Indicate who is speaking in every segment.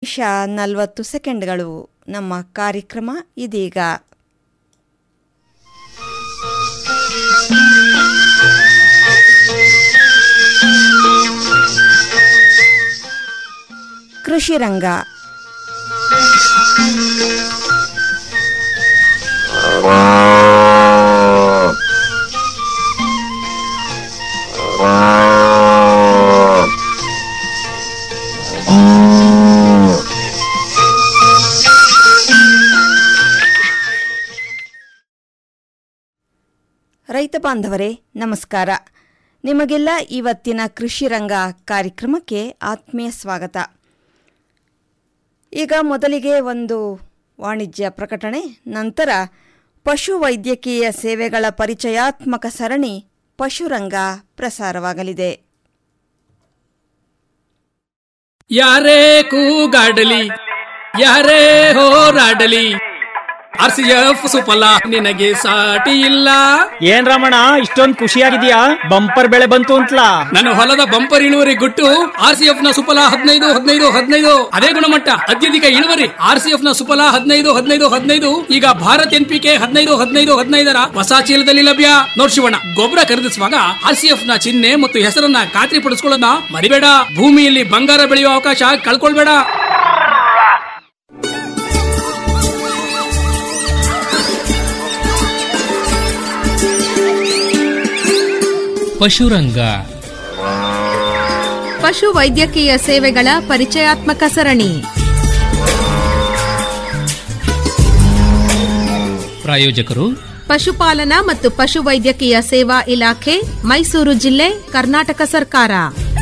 Speaker 1: ನಿಮಿಷ ನಲವತ್ತು ಸೆಕೆಂಡ್ಗಳು ನಮ್ಮ ಕಾರ್ಯಕ್ರಮ ಇದೀಗ ಕೃಷಿ ರಂಗ ರೈತ ಬಾಂಧವರೇ ನಮಸ್ಕಾರ ನಿಮಗೆಲ್ಲ ಇವತ್ತಿನ ಕೃಷಿ ರಂಗ ಕಾರ್ಯಕ್ರಮಕ್ಕೆ ಆತ್ಮೀಯ ಸ್ವಾಗತ ಈಗ ಮೊದಲಿಗೆ ಒಂದು ವಾಣಿಜ್ಯ ಪ್ರಕಟಣೆ ನಂತರ ಪಶು ವೈದ್ಯಕೀಯ ಸೇವೆಗಳ ಪರಿಚಯಾತ್ಮಕ ಸರಣಿ ಪಶುರಂಗ ಪ್ರಸಾರವಾಗಲಿದೆ
Speaker 2: ಯಾರೇ ಕೂಗಾಡಲಿ ಯಾರೇ ಹೋರಾಡಲಿ ಆರ್ ಸಿ ಎಫ್ ಸುಫಲ ನಿನಗೆ ಸಾಟಿ ಇಲ್ಲ
Speaker 3: ಏನ್ ರಮಣ ಇಷ್ಟೊಂದ್ ಖುಷಿಯಾಗಿದ್ಯಾ ಬಂಪರ್ ಬೆಳೆ ಬಂತು ಅಂತ್ಲಾ
Speaker 2: ನನ್ನ ಹೊಲದ ಬಂಪರ್ ಇಳುವರಿ ಗುಟ್ಟು ಆರ್ ಸಿ ಎಫ್ ನ ಸುಫಲ ಹದಿನೈದು ಹದಿನೈದು ಹದಿನೈದು ಅದೇ ಗುಣಮಟ್ಟ ಅತ್ಯಧಿಕ ಇಳುವರಿ ಆರ್ ಸಿ ಎಫ್ ನ ಸುಫಲ ಹದಿನೈದು ಹದಿನೈದು ಹದಿನೈದು ಈಗ ಭಾರತ್ ಎನ್ ಪಿ ಕೆ ಹದಿನೈದು ಹದಿನೈದು ಹದಿನೈದರ ಹೊಸ ಚೀಲದಲ್ಲಿ ಲಭ್ಯ ನೋಡ್ ಶಿವಣ್ಣ ಗೊಬ್ಬರ ಖರೀದಿಸುವಾಗ ಆರ್ ಸಿ ಎಫ್ ನ ಚಿಹ್ನೆ ಮತ್ತು ಹೆಸರನ್ನ ಖಾತ್ರಿ ಪಡಿಸ್ಕೊಳ್ಳೋದನ್ನ ಮರಿಬೇಡ ಭೂಮಿಯಲ್ಲಿ ಬಂಗಾರ ಬೆಳೆಯುವ ಅವಕಾಶ ಕಳ್ಕೊಳ್ಬೇಡ
Speaker 4: ಪಶುರಂಗ
Speaker 5: ಪಶು ವೈದ್ಯಕೀಯ ಸೇವೆಗಳ ಪರಿಚಯಾತ್ಮಕ ಸರಣಿ
Speaker 4: ಪ್ರಾಯೋಜಕರು
Speaker 5: ಪಶುಪಾಲನಾ ಮತ್ತು ಪಶು ವೈದ್ಯಕೀಯ ಸೇವಾ ಇಲಾಖೆ ಮೈಸೂರು ಜಿಲ್ಲೆ ಕರ್ನಾಟಕ ಸರ್ಕಾರ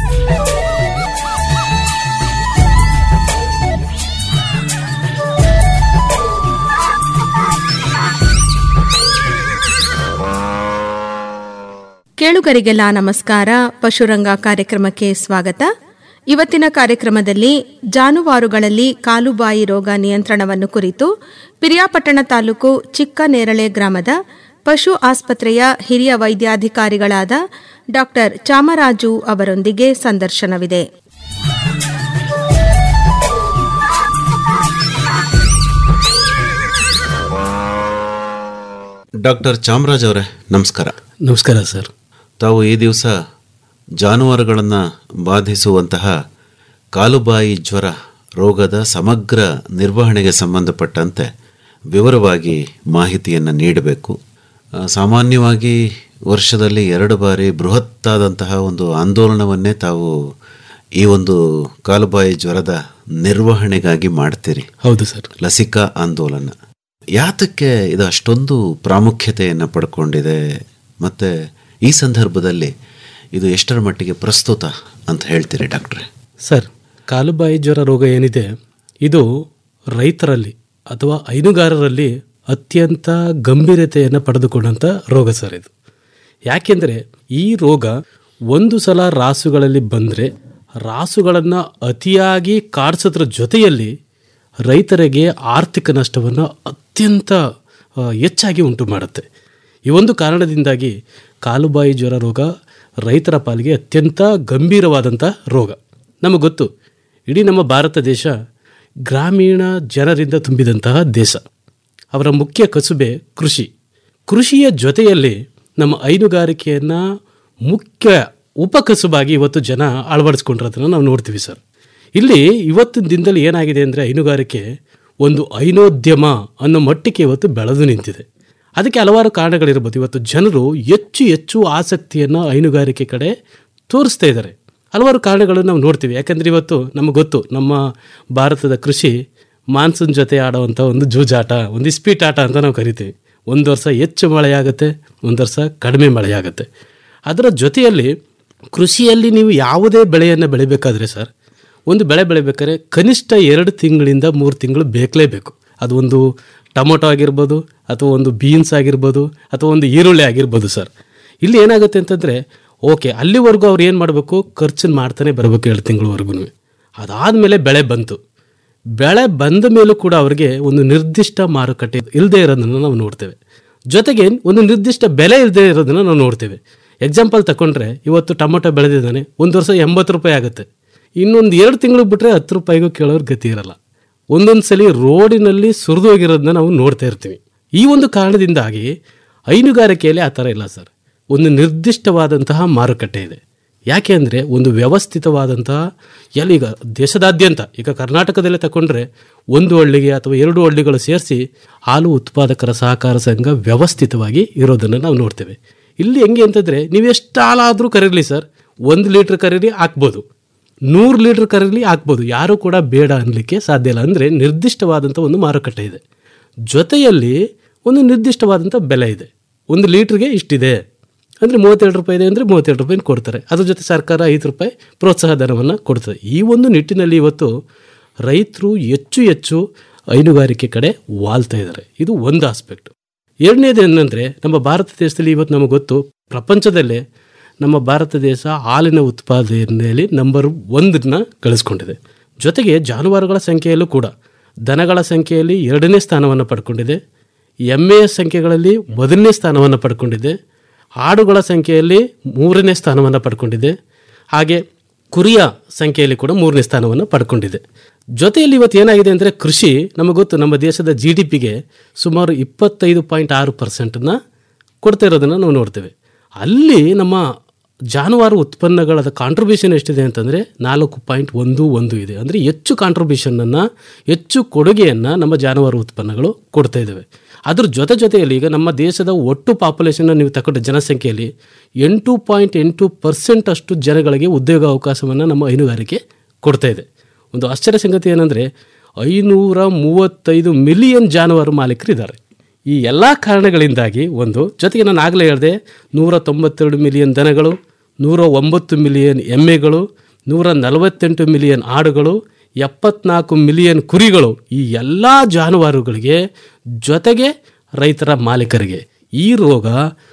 Speaker 5: ಕೇಳುಗರಿಗೆಲ್ಲ ನಮಸ್ಕಾರ ಪಶುರಂಗ ಕಾರ್ಯಕ್ರಮಕ್ಕೆ ಸ್ವಾಗತ ಇವತ್ತಿನ ಕಾರ್ಯಕ್ರಮದಲ್ಲಿ ಜಾನುವಾರುಗಳಲ್ಲಿ ಕಾಲುಬಾಯಿ ರೋಗ ನಿಯಂತ್ರಣವನ್ನು ಕುರಿತು ಪಿರಿಯಾಪಟ್ಟಣ ತಾಲೂಕು ಚಿಕ್ಕನೇರಳೆ ಗ್ರಾಮದ ಪಶು ಆಸ್ಪತ್ರೆಯ ಹಿರಿಯ ವೈದ್ಯಾಧಿಕಾರಿಗಳಾದ ಡಾಕ್ಟರ್ ಚಾಮರಾಜು ಅವರೊಂದಿಗೆ ಸಂದರ್ಶನವಿದೆ
Speaker 6: ಡಾಕ್ಟರ್ ಚಾಮರಾಜ್ ಅವರೇ ನಮಸ್ಕಾರ
Speaker 7: ನಮಸ್ಕಾರ ಸರ್
Speaker 6: ತಾವು ಈ ದಿವಸ ಜಾನುವಾರುಗಳನ್ನು ಬಾಧಿಸುವಂತಹ ಕಾಲುಬಾಯಿ ಜ್ವರ ರೋಗದ ಸಮಗ್ರ ನಿರ್ವಹಣೆಗೆ ಸಂಬಂಧಪಟ್ಟಂತೆ ವಿವರವಾಗಿ ಮಾಹಿತಿಯನ್ನು ನೀಡಬೇಕು ಆ, ಸಾಮಾನ್ಯವಾಗಿ ವರ್ಷದಲ್ಲಿ ಎರಡು ಬಾರಿ ಬೃಹತ್ತಾದಂತಹ ಒಂದು ಆಂದೋಲನವನ್ನೇ ತಾವು ಈ ಒಂದು ಕಾಲುಬಾಯಿ ಜ್ವರದ ನಿರ್ವಹಣೆಗಾಗಿ ಮಾಡ್ತೀರಿ
Speaker 7: ಹೌದು ಸರ್
Speaker 6: ಲಸಿಕಾ ಆಂದೋಲನ ಯಾತಕ್ಕೆ ಇದು ಅಷ್ಟೊಂದು ಪ್ರಾಮುಖ್ಯತೆಯನ್ನು ಪಡ್ಕೊಂಡಿದೆ ಮತ್ತು ಈ ಸಂದರ್ಭದಲ್ಲಿ ಇದು ಎಷ್ಟರ ಮಟ್ಟಿಗೆ ಪ್ರಸ್ತುತ ಅಂತ ಹೇಳ್ತೀರಿ ಡಾಕ್ಟ್ರೆ
Speaker 7: ಸರ್ ಕಾಲುಬಾಯಿ ಜ್ವರ ರೋಗ ಏನಿದೆ ಇದು ರೈತರಲ್ಲಿ ಅಥವಾ ಹೈನುಗಾರರಲ್ಲಿ ಅತ್ಯಂತ ಗಂಭೀರತೆಯನ್ನು ಪಡೆದುಕೊಂಡಂಥ ರೋಗ ಸರ್ ಇದು ಯಾಕೆಂದರೆ ಈ ರೋಗ ಒಂದು ಸಲ ರಾಸುಗಳಲ್ಲಿ ಬಂದರೆ ರಾಸುಗಳನ್ನು ಅತಿಯಾಗಿ ಕಾಡಿಸೋದ್ರ ಜೊತೆಯಲ್ಲಿ ರೈತರಿಗೆ ಆರ್ಥಿಕ ನಷ್ಟವನ್ನು ಅತ್ಯಂತ ಆ, ಹೆಚ್ಚಾಗಿ ಉಂಟು ಮಾಡುತ್ತೆ ಈ ಒಂದು ಕಾರಣದಿಂದಾಗಿ ಕಾಲುಬಾಯಿ ಜ್ವರ ರೋಗ ರೈತರ ಪಾಲಿಗೆ ಅತ್ಯಂತ ಗಂಭೀರವಾದಂಥ ರೋಗ ನಮಗೆ ಗೊತ್ತು ಇಡೀ ನಮ್ಮ ಭಾರತ ದೇಶ ಗ್ರಾಮೀಣ ಜನರಿಂದ ತುಂಬಿದಂತಹ ದೇಶ ಅವರ ಮುಖ್ಯ ಕಸುಬೆ ಕೃಷಿ ಕೃಷಿಯ ಜೊತೆಯಲ್ಲಿ ನಮ್ಮ ಹೈನುಗಾರಿಕೆಯನ್ನು ಮುಖ್ಯ ಉಪಕಸುಬಾಗಿ ಇವತ್ತು ಜನ ಅಳವಡಿಸ್ಕೊಂಡಿರೋದನ್ನು ನಾವು ನೋಡ್ತೀವಿ ಸರ್ ಇಲ್ಲಿ ಇವತ್ತಿನ ದಿನದಲ್ಲಿ ಏನಾಗಿದೆ ಅಂದರೆ ಹೈನುಗಾರಿಕೆ ಒಂದು ಹೈನೋದ್ಯಮ ಅನ್ನೋ ಮಟ್ಟಿಗೆ ಇವತ್ತು ಬೆಳೆದು ನಿಂತಿದೆ ಅದಕ್ಕೆ ಹಲವಾರು ಕಾರಣಗಳಿರ್ಬೋದು ಇವತ್ತು ಜನರು ಹೆಚ್ಚು ಹೆಚ್ಚು ಆಸಕ್ತಿಯನ್ನು ಹೈನುಗಾರಿಕೆ ಕಡೆ ತೋರಿಸ್ತಾ ಇದ್ದಾರೆ ಹಲವಾರು ಕಾರಣಗಳನ್ನು ನಾವು ನೋಡ್ತೀವಿ ಯಾಕಂದರೆ ಇವತ್ತು ನಮಗೆ ಗೊತ್ತು ನಮ್ಮ ಭಾರತದ ಕೃಷಿ ಮಾನ್ಸೂನ್ ಜೊತೆ ಆಡುವಂಥ ಒಂದು ಜೂಜಾಟ ಒಂದು ಇಸ್ಪೀಟ್ ಆಟ ಅಂತ ನಾವು ಕರಿತೀವಿ ಒಂದು ವರ್ಷ ಹೆಚ್ಚು ಮಳೆಯಾಗುತ್ತೆ ಒಂದು ವರ್ಷ ಕಡಿಮೆ ಮಳೆಯಾಗುತ್ತೆ ಅದರ ಜೊತೆಯಲ್ಲಿ ಕೃಷಿಯಲ್ಲಿ ನೀವು ಯಾವುದೇ ಬೆಳೆಯನ್ನು ಬೆಳಿಬೇಕಾದ್ರೆ ಸರ್ ಒಂದು ಬೆಳೆ ಬೆಳಿಬೇಕಾದ್ರೆ ಕನಿಷ್ಠ ಎರಡು ತಿಂಗಳಿಂದ ಮೂರು ತಿಂಗಳು ಬೇಕಲೇಬೇಕು ಅದು ಒಂದು ಟೊಮೊಟೊ ಆಗಿರ್ಬೋದು ಅಥವಾ ಒಂದು ಬೀನ್ಸ್ ಆಗಿರ್ಬೋದು ಅಥವಾ ಒಂದು ಈರುಳ್ಳಿ ಆಗಿರ್ಬೋದು ಸರ್ ಇಲ್ಲಿ ಏನಾಗುತ್ತೆ ಅಂತಂದರೆ ಓಕೆ ಅಲ್ಲಿವರೆಗೂ ಅವ್ರು ಏನು ಮಾಡಬೇಕು ಖರ್ಚನ್ನು ಮಾಡ್ತಾನೆ ಬರಬೇಕು ಎರಡು ತಿಂಗಳವರೆಗೂ ಅದಾದಮೇಲೆ ಬೆಳೆ ಬಂತು ಬೆಳೆ ಬಂದ ಮೇಲೂ ಕೂಡ ಅವರಿಗೆ ಒಂದು ನಿರ್ದಿಷ್ಟ ಮಾರುಕಟ್ಟೆ ಇಲ್ಲದೆ ಇರೋದನ್ನು ನಾವು ನೋಡ್ತೇವೆ ಜೊತೆಗೆ ಒಂದು ನಿರ್ದಿಷ್ಟ ಬೆಲೆ ಇಲ್ಲದೆ ಇರೋದನ್ನು ನಾವು ನೋಡ್ತೇವೆ ಎಕ್ಸಾಂಪಲ್ ತಗೊಂಡ್ರೆ ಇವತ್ತು ಟೊಮೊಟೊ ಬೆಳೆದಿದ್ದಾನೆ ಒಂದು ವರ್ಷ ಎಂಬತ್ತು ರೂಪಾಯಿ ಆಗುತ್ತೆ ಇನ್ನೊಂದು ಎರಡು ತಿಂಗಳು ಬಿಟ್ಟರೆ ಹತ್ತು ರೂಪಾಯಿಗೂ ಕೇಳೋರ್ ಗತಿ ಇರಲ್ಲ ಒಂದೊಂದು ಸಲ ರೋಡಿನಲ್ಲಿ ಸುರಿದು ಹೋಗಿರೋದನ್ನ ನಾವು ನೋಡ್ತಾ ಇರ್ತೀವಿ ಈ ಒಂದು ಕಾರಣದಿಂದಾಗಿ ಹೈನುಗಾರಿಕೆಯಲ್ಲಿ ಆ ಥರ ಇಲ್ಲ ಸರ್ ಒಂದು ನಿರ್ದಿಷ್ಟವಾದಂತಹ ಮಾರುಕಟ್ಟೆ ಇದೆ ಯಾಕೆ ಅಂದರೆ ಒಂದು ವ್ಯವಸ್ಥಿತವಾದಂತಹ ಎಲ್ಲಿ ಈಗ ದೇಶದಾದ್ಯಂತ ಈಗ ಕರ್ನಾಟಕದಲ್ಲೇ ತಗೊಂಡ್ರೆ ಒಂದು ಹಳ್ಳಿಗೆ ಅಥವಾ ಎರಡು ಹಳ್ಳಿಗಳು ಸೇರಿಸಿ ಹಾಲು ಉತ್ಪಾದಕರ ಸಹಕಾರ ಸಂಘ ವ್ಯವಸ್ಥಿತವಾಗಿ ಇರೋದನ್ನು ನಾವು ನೋಡ್ತೇವೆ ಇಲ್ಲಿ ಹೆಂಗೆ ಅಂತಂದರೆ ನೀವು ಎಷ್ಟು ಹಾಲಾದರೂ ಕರೀಲಿ ಸರ್ ಒಂದು ಲೀಟ್ರ್ ಕರೀರಿ ಹಾಕ್ಬೋದು ನೂರು ಲೀಟ್ರ್ ಕರೀಲಿ ಹಾಕ್ಬೋದು ಯಾರೂ ಕೂಡ ಬೇಡ ಅನ್ನಲಿಕ್ಕೆ ಸಾಧ್ಯ ಇಲ್ಲ ಅಂದರೆ ನಿರ್ದಿಷ್ಟವಾದಂಥ ಒಂದು ಮಾರುಕಟ್ಟೆ ಇದೆ ಜೊತೆಯಲ್ಲಿ ಒಂದು ನಿರ್ದಿಷ್ಟವಾದಂಥ ಬೆಲೆ ಇದೆ ಒಂದು ಲೀಟ್ರಿಗೆ ಇಷ್ಟಿದೆ ಅಂದರೆ ಮೂವತ್ತೆರಡು ರೂಪಾಯಿ ಇದೆ ಅಂದರೆ ಮೂವತ್ತೆರಡು ರೂಪಾಯಿ ಕೊಡ್ತಾರೆ ಅದ್ರ ಜೊತೆ ಸರ್ಕಾರ ಐದು ರೂಪಾಯಿ ಪ್ರೋತ್ಸಾಹ ಧನವನ್ನು ಕೊಡ್ತದೆ ಈ ಒಂದು ನಿಟ್ಟಿನಲ್ಲಿ ಇವತ್ತು ರೈತರು ಹೆಚ್ಚು ಹೆಚ್ಚು ಹೈನುಗಾರಿಕೆ ಕಡೆ ವಾಲ್ತಾ ಇದ್ದಾರೆ ಇದು ಒಂದು ಆಸ್ಪೆಕ್ಟ್ ಎರಡನೇದು ಏನಂದರೆ ನಮ್ಮ ಭಾರತ ದೇಶದಲ್ಲಿ ಇವತ್ತು ನಮಗೆ ಗೊತ್ತು ಪ್ರಪಂಚದಲ್ಲೇ ನಮ್ಮ ಭಾರತ ದೇಶ ಹಾಲಿನ ಉತ್ಪಾದನೆಯಲ್ಲಿ ನಂಬರ್ ಒಂದನ್ನ ಗಳಿಸ್ಕೊಂಡಿದೆ ಜೊತೆಗೆ ಜಾನುವಾರುಗಳ ಸಂಖ್ಯೆಯಲ್ಲೂ ಕೂಡ ದನಗಳ ಸಂಖ್ಯೆಯಲ್ಲಿ ಎರಡನೇ ಸ್ಥಾನವನ್ನು ಪಡ್ಕೊಂಡಿದೆ ಎಮ್ಮೆಯ ಸಂಖ್ಯೆಗಳಲ್ಲಿ ಮೊದಲನೇ ಸ್ಥಾನವನ್ನು ಪಡ್ಕೊಂಡಿದೆ ಆಡುಗಳ ಸಂಖ್ಯೆಯಲ್ಲಿ ಮೂರನೇ ಸ್ಥಾನವನ್ನು ಪಡ್ಕೊಂಡಿದೆ ಹಾಗೆ ಕುರಿಯ ಸಂಖ್ಯೆಯಲ್ಲಿ ಕೂಡ ಮೂರನೇ ಸ್ಥಾನವನ್ನು ಪಡ್ಕೊಂಡಿದೆ ಜೊತೆಯಲ್ಲಿ ಇವತ್ತು ಏನಾಗಿದೆ ಅಂದರೆ ಕೃಷಿ ನಮಗೆ ಗೊತ್ತು ನಮ್ಮ ದೇಶದ ಜಿ ಡಿ ಪಿಗೆ ಸುಮಾರು ಇಪ್ಪತ್ತೈದು ಪಾಯಿಂಟ್ ಆರು ಪರ್ಸೆಂಟನ್ನು ಕೊಡ್ತಾ ಇರೋದನ್ನು ನಾವು ನೋಡ್ತೇವೆ ಅಲ್ಲಿ ನಮ್ಮ ಜಾನುವಾರು ಉತ್ಪನ್ನಗಳ ಕಾಂಟ್ರಿಬ್ಯೂಷನ್ ಎಷ್ಟಿದೆ ಅಂತಂದರೆ ನಾಲ್ಕು ಪಾಯಿಂಟ್ ಒಂದು ಒಂದು ಇದೆ ಅಂದರೆ ಹೆಚ್ಚು ಕಾಂಟ್ರಿಬ್ಯೂಷನನ್ನು ಹೆಚ್ಚು ಕೊಡುಗೆಯನ್ನು ನಮ್ಮ ಜಾನುವಾರು ಉತ್ಪನ್ನಗಳು ಕೊಡ್ತಾ ಇದ್ದಾವೆ ಅದ್ರ ಜೊತೆ ಜೊತೆಯಲ್ಲಿ ಈಗ ನಮ್ಮ ದೇಶದ ಒಟ್ಟು ಪಾಪ್ಯುಲೇಷನ್ನ ನೀವು ತಗೊಂಡ ಜನಸಂಖ್ಯೆಯಲ್ಲಿ ಎಂಟು ಪಾಯಿಂಟ್ ಎಂಟು ಪರ್ಸೆಂಟ್ ಅಷ್ಟು ಜನಗಳಿಗೆ ಉದ್ಯೋಗ ಅವಕಾಶವನ್ನು ನಮ್ಮ ಹೈನುಗಾರಿಕೆ ಕೊಡ್ತಾ ಇದೆ ಒಂದು ಆಶ್ಚರ್ಯ ಸಂಗತಿ ಏನಂದರೆ ಐನೂರ ಮೂವತ್ತೈದು ಮಿಲಿಯನ್ ಜಾನುವಾರು ಮಾಲೀಕರಿದ್ದಾರೆ ಈ ಎಲ್ಲ ಕಾರಣಗಳಿಂದಾಗಿ ಒಂದು ಜೊತೆಗೆ ನಾನು ಆಗಲೇ ಹೇಳಿದೆ ನೂರ ತೊಂಬತ್ತೆರಡು ಮಿಲಿಯನ್ ದನಗಳು ನೂರ ಒಂಬತ್ತು ಮಿಲಿಯನ್ ಎಮ್ಮೆಗಳು ನೂರ ನಲವತ್ತೆಂಟು ಮಿಲಿಯನ್ ಆಡುಗಳು ಎಪ್ಪತ್ನಾಲ್ಕು ಮಿಲಿಯನ್ ಕುರಿಗಳು ಈ ಎಲ್ಲ ಜಾನುವಾರುಗಳಿಗೆ ಜೊತೆಗೆ ರೈತರ ಮಾಲೀಕರಿಗೆ ಈ ರೋಗ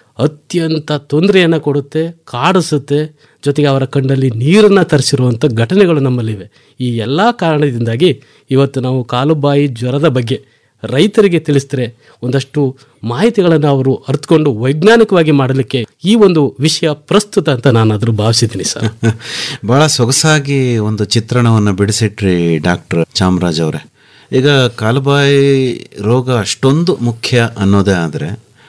Speaker 7: ಅತ್ಯಂತ ತೊಂದರೆಯನ್ನು ಕೊಡುತ್ತೆ ಕಾಡಿಸುತ್ತೆ ಜೊತೆಗೆ ಅವರ ಕಣ್ಣಲ್ಲಿ ನೀರನ್ನು ತರಿಸಿರುವಂಥ ಘಟನೆಗಳು ನಮ್ಮಲ್ಲಿವೆ ಈ ಎಲ್ಲ ಕಾರಣದಿಂದಾಗಿ ಇವತ್ತು ನಾವು ಕಾಲುಬಾಯಿ ಜ್ವರದ ಬಗ್ಗೆ ರೈತರಿಗೆ ತಿಳಿಸಿದ್ರೆ ಒಂದಷ್ಟು ಮಾಹಿತಿಗಳನ್ನು ಅವರು ಅರ್ಥಕೊಂಡು ವೈಜ್ಞಾನಿಕವಾಗಿ ಮಾಡಲಿಕ್ಕೆ ಈ ಒಂದು ವಿಷಯ ಪ್ರಸ್ತುತ ಅಂತ ನಾನು ಅದ್ರ ಭಾವಿಸಿದ್ದೀನಿ ಸರ್
Speaker 6: ಬಹಳ ಸೊಗಸಾಗಿ ಒಂದು ಚಿತ್ರಣವನ್ನು ಬಿಡಿಸಿಟ್ರಿ ಡಾಕ್ಟರ್ ಚಾಮರಾಜ್ ಅವರೇ ಈಗ ಕಾಲುಬಾಯಿ ರೋಗ ಅಷ್ಟೊಂದು ಮುಖ್ಯ ಅನ್ನೋದೇ ಆದರೆ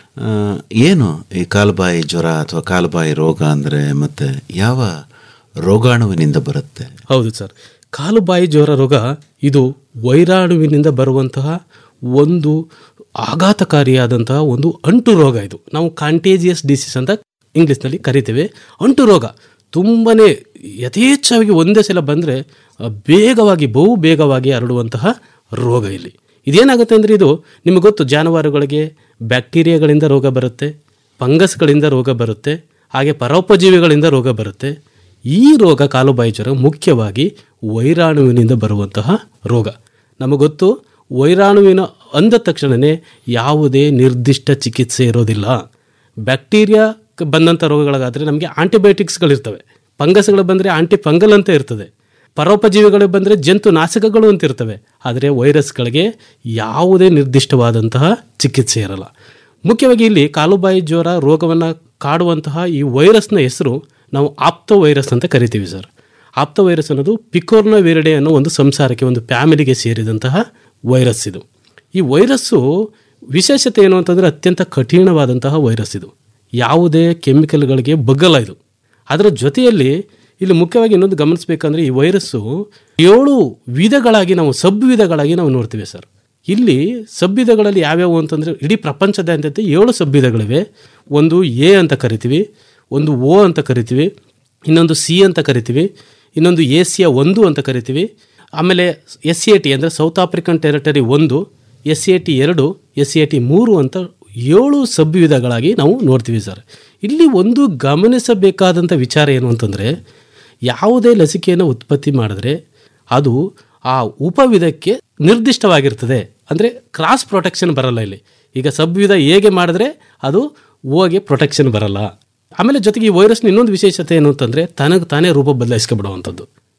Speaker 6: ಏನು ಈ ಕಾಲುಬಾಯಿ ಜ್ವರ ಅಥವಾ ಕಾಲುಬಾಯಿ ರೋಗ ಅಂದರೆ ಮತ್ತೆ ಯಾವ ರೋಗಾಣುವಿನಿಂದ ಬರುತ್ತೆ
Speaker 7: ಹೌದು ಸರ್ ಕಾಲುಬಾಯಿ ಜ್ವರ ರೋಗ ಇದು ವೈರಾಣುವಿನಿಂದ ಬರುವಂತಹ ಒಂದು ಆಘಾತಕಾರಿಯಾದಂತಹ ಒಂದು ಅಂಟು ರೋಗ ಇದು ನಾವು ಕಾಂಟೇಜಿಯಸ್ ಡಿಸೀಸ್ ಅಂತ ಇಂಗ್ಲೀಷ್ನಲ್ಲಿ ಕರಿತೇವೆ ಅಂಟು ರೋಗ ತುಂಬನೇ ಯಥೇಚ್ಛವಾಗಿ ಒಂದೇ ಸಲ ಬಂದರೆ ಬೇಗವಾಗಿ ಬಹು ಬೇಗವಾಗಿ ಹರಡುವಂತಹ ರೋಗ ಇಲ್ಲಿ ಇದೇನಾಗುತ್ತೆ ಅಂದರೆ ಇದು ನಿಮಗೆ ಗೊತ್ತು ಜಾನುವಾರುಗಳಿಗೆ ಬ್ಯಾಕ್ಟೀರಿಯಾಗಳಿಂದ ರೋಗ ಬರುತ್ತೆ ಫಂಗಸ್ಗಳಿಂದ ರೋಗ ಬರುತ್ತೆ ಹಾಗೆ ಪರೋಪಜೀವಿಗಳಿಂದ ರೋಗ ಬರುತ್ತೆ ಈ ರೋಗ ಕಾಲುಬಾಯಿ ಜ್ವರ ಮುಖ್ಯವಾಗಿ ವೈರಾಣುವಿನಿಂದ ಬರುವಂತಹ ರೋಗ ನಮಗೊತ್ತು ವೈರಾಣುವಿನ ಅಂದ ತಕ್ಷಣವೇ ಯಾವುದೇ ನಿರ್ದಿಷ್ಟ ಚಿಕಿತ್ಸೆ ಇರೋದಿಲ್ಲ ಬ್ಯಾಕ್ಟೀರಿಯಾ ಬಂದಂಥ ರೋಗಗಳಾದರೆ ನಮಗೆ ಆಂಟಿಬಯೋಟಿಕ್ಸ್ಗಳಿರ್ತವೆ ಫಂಗಸ್ಗಳು ಬಂದರೆ ಆಂಟಿ ಫಂಗಲ್ ಅಂತ ಇರ್ತದೆ ಪರೋಪಜೀವಿಗಳು ಬಂದರೆ ಜಂತು ನಾಶಕಗಳು ಅಂತ ಇರ್ತವೆ ಆದರೆ ವೈರಸ್ಗಳಿಗೆ ಯಾವುದೇ ನಿರ್ದಿಷ್ಟವಾದಂತಹ ಚಿಕಿತ್ಸೆ ಇರಲ್ಲ ಮುಖ್ಯವಾಗಿ ಇಲ್ಲಿ ಕಾಲುಬಾಯಿ ಜ್ವರ ರೋಗವನ್ನು ಕಾಡುವಂತಹ ಈ ವೈರಸ್ನ ಹೆಸರು ನಾವು ಆಪ್ತೋ ವೈರಸ್ ಅಂತ ಕರಿತೀವಿ ಸರ್ ಆಪ್ತೋ ವೈರಸ್ ಅನ್ನೋದು ಪಿಕೋರ್ನ ವಿರಡೆ ಅನ್ನೋ ಒಂದು ಸಂಸಾರಕ್ಕೆ ಒಂದು ಫ್ಯಾಮಿಲಿಗೆ ಸೇರಿದಂತಹ ವೈರಸ್ ಇದು ಈ ವೈರಸ್ಸು ವಿಶೇಷತೆ ಏನು ಅಂತಂದರೆ ಅತ್ಯಂತ ಕಠಿಣವಾದಂತಹ ವೈರಸ್ ಇದು ಯಾವುದೇ ಕೆಮಿಕಲ್ಗಳಿಗೆ ಬಗ್ಗಲ್ಲ ಇದು ಅದರ ಜೊತೆಯಲ್ಲಿ ಇಲ್ಲಿ ಮುಖ್ಯವಾಗಿ ಇನ್ನೊಂದು ಗಮನಿಸಬೇಕಂದ್ರೆ ಈ ವೈರಸ್ಸು ಏಳು ವಿಧಗಳಾಗಿ ನಾವು ಸಬ್ ವಿಧಗಳಾಗಿ ನಾವು ನೋಡ್ತೀವಿ ಸರ್ ಇಲ್ಲಿ ಸಬ್ವಿಧಗಳಲ್ಲಿ ಯಾವ್ಯಾವು ಅಂತಂದರೆ ಇಡೀ ಪ್ರಪಂಚದಾದ್ಯಂತ ಏಳು ಸಬ್ವಿಧಗಳಿವೆ ಒಂದು ಎ ಅಂತ ಕರಿತೀವಿ ಒಂದು ಓ ಅಂತ ಕರಿತೀವಿ ಇನ್ನೊಂದು ಸಿ ಅಂತ ಕರಿತೀವಿ ಇನ್ನೊಂದು ಏಸಿಯಾ ಒಂದು ಅಂತ ಕರಿತೀವಿ ಆಮೇಲೆ ಎಸ್ ಸಿ ಎ ಟಿ ಅಂದರೆ ಸೌತ್ ಆಫ್ರಿಕನ್ ಟೆರಿಟರಿ ಒಂದು ಎಸ್ ಸಿ ಎ ಟಿ ಎರಡು ಎಸ್ ಸಿ ಎ ಟಿ ಮೂರು ಅಂತ ಏಳು ಸಬ್ವಿಧಗಳಾಗಿ ನಾವು ನೋಡ್ತೀವಿ ಸರ್ ಇಲ್ಲಿ ಒಂದು ಗಮನಿಸಬೇಕಾದಂಥ ವಿಚಾರ ಏನು ಅಂತಂದರೆ ಯಾವುದೇ ಲಸಿಕೆಯನ್ನು ಉತ್ಪತ್ತಿ ಮಾಡಿದ್ರೆ ಅದು ಆ ಉಪವಿಧಕ್ಕೆ ನಿರ್ದಿಷ್ಟವಾಗಿರ್ತದೆ ಅಂದರೆ ಕ್ರಾಸ್ ಪ್ರೊಟೆಕ್ಷನ್ ಬರಲ್ಲ ಇಲ್ಲಿ ಈಗ ಸಬ್ವಿಧ ಹೇಗೆ ಮಾಡಿದ್ರೆ ಅದು ಓಗೆ ಪ್ರೊಟೆಕ್ಷನ್ ಬರಲ್ಲ ಆಮೇಲೆ ಜೊತೆಗೆ ಈ ವೈರಸ್ನ ಇನ್ನೊಂದು ವಿಶೇಷತೆ ಏನು ಅಂತಂದರೆ ತನಗೆ ತಾನೇ ರೂಪ ಬದಲಾಯಿಸ್ಕೊಬಿಡುವಂಥದ್ದು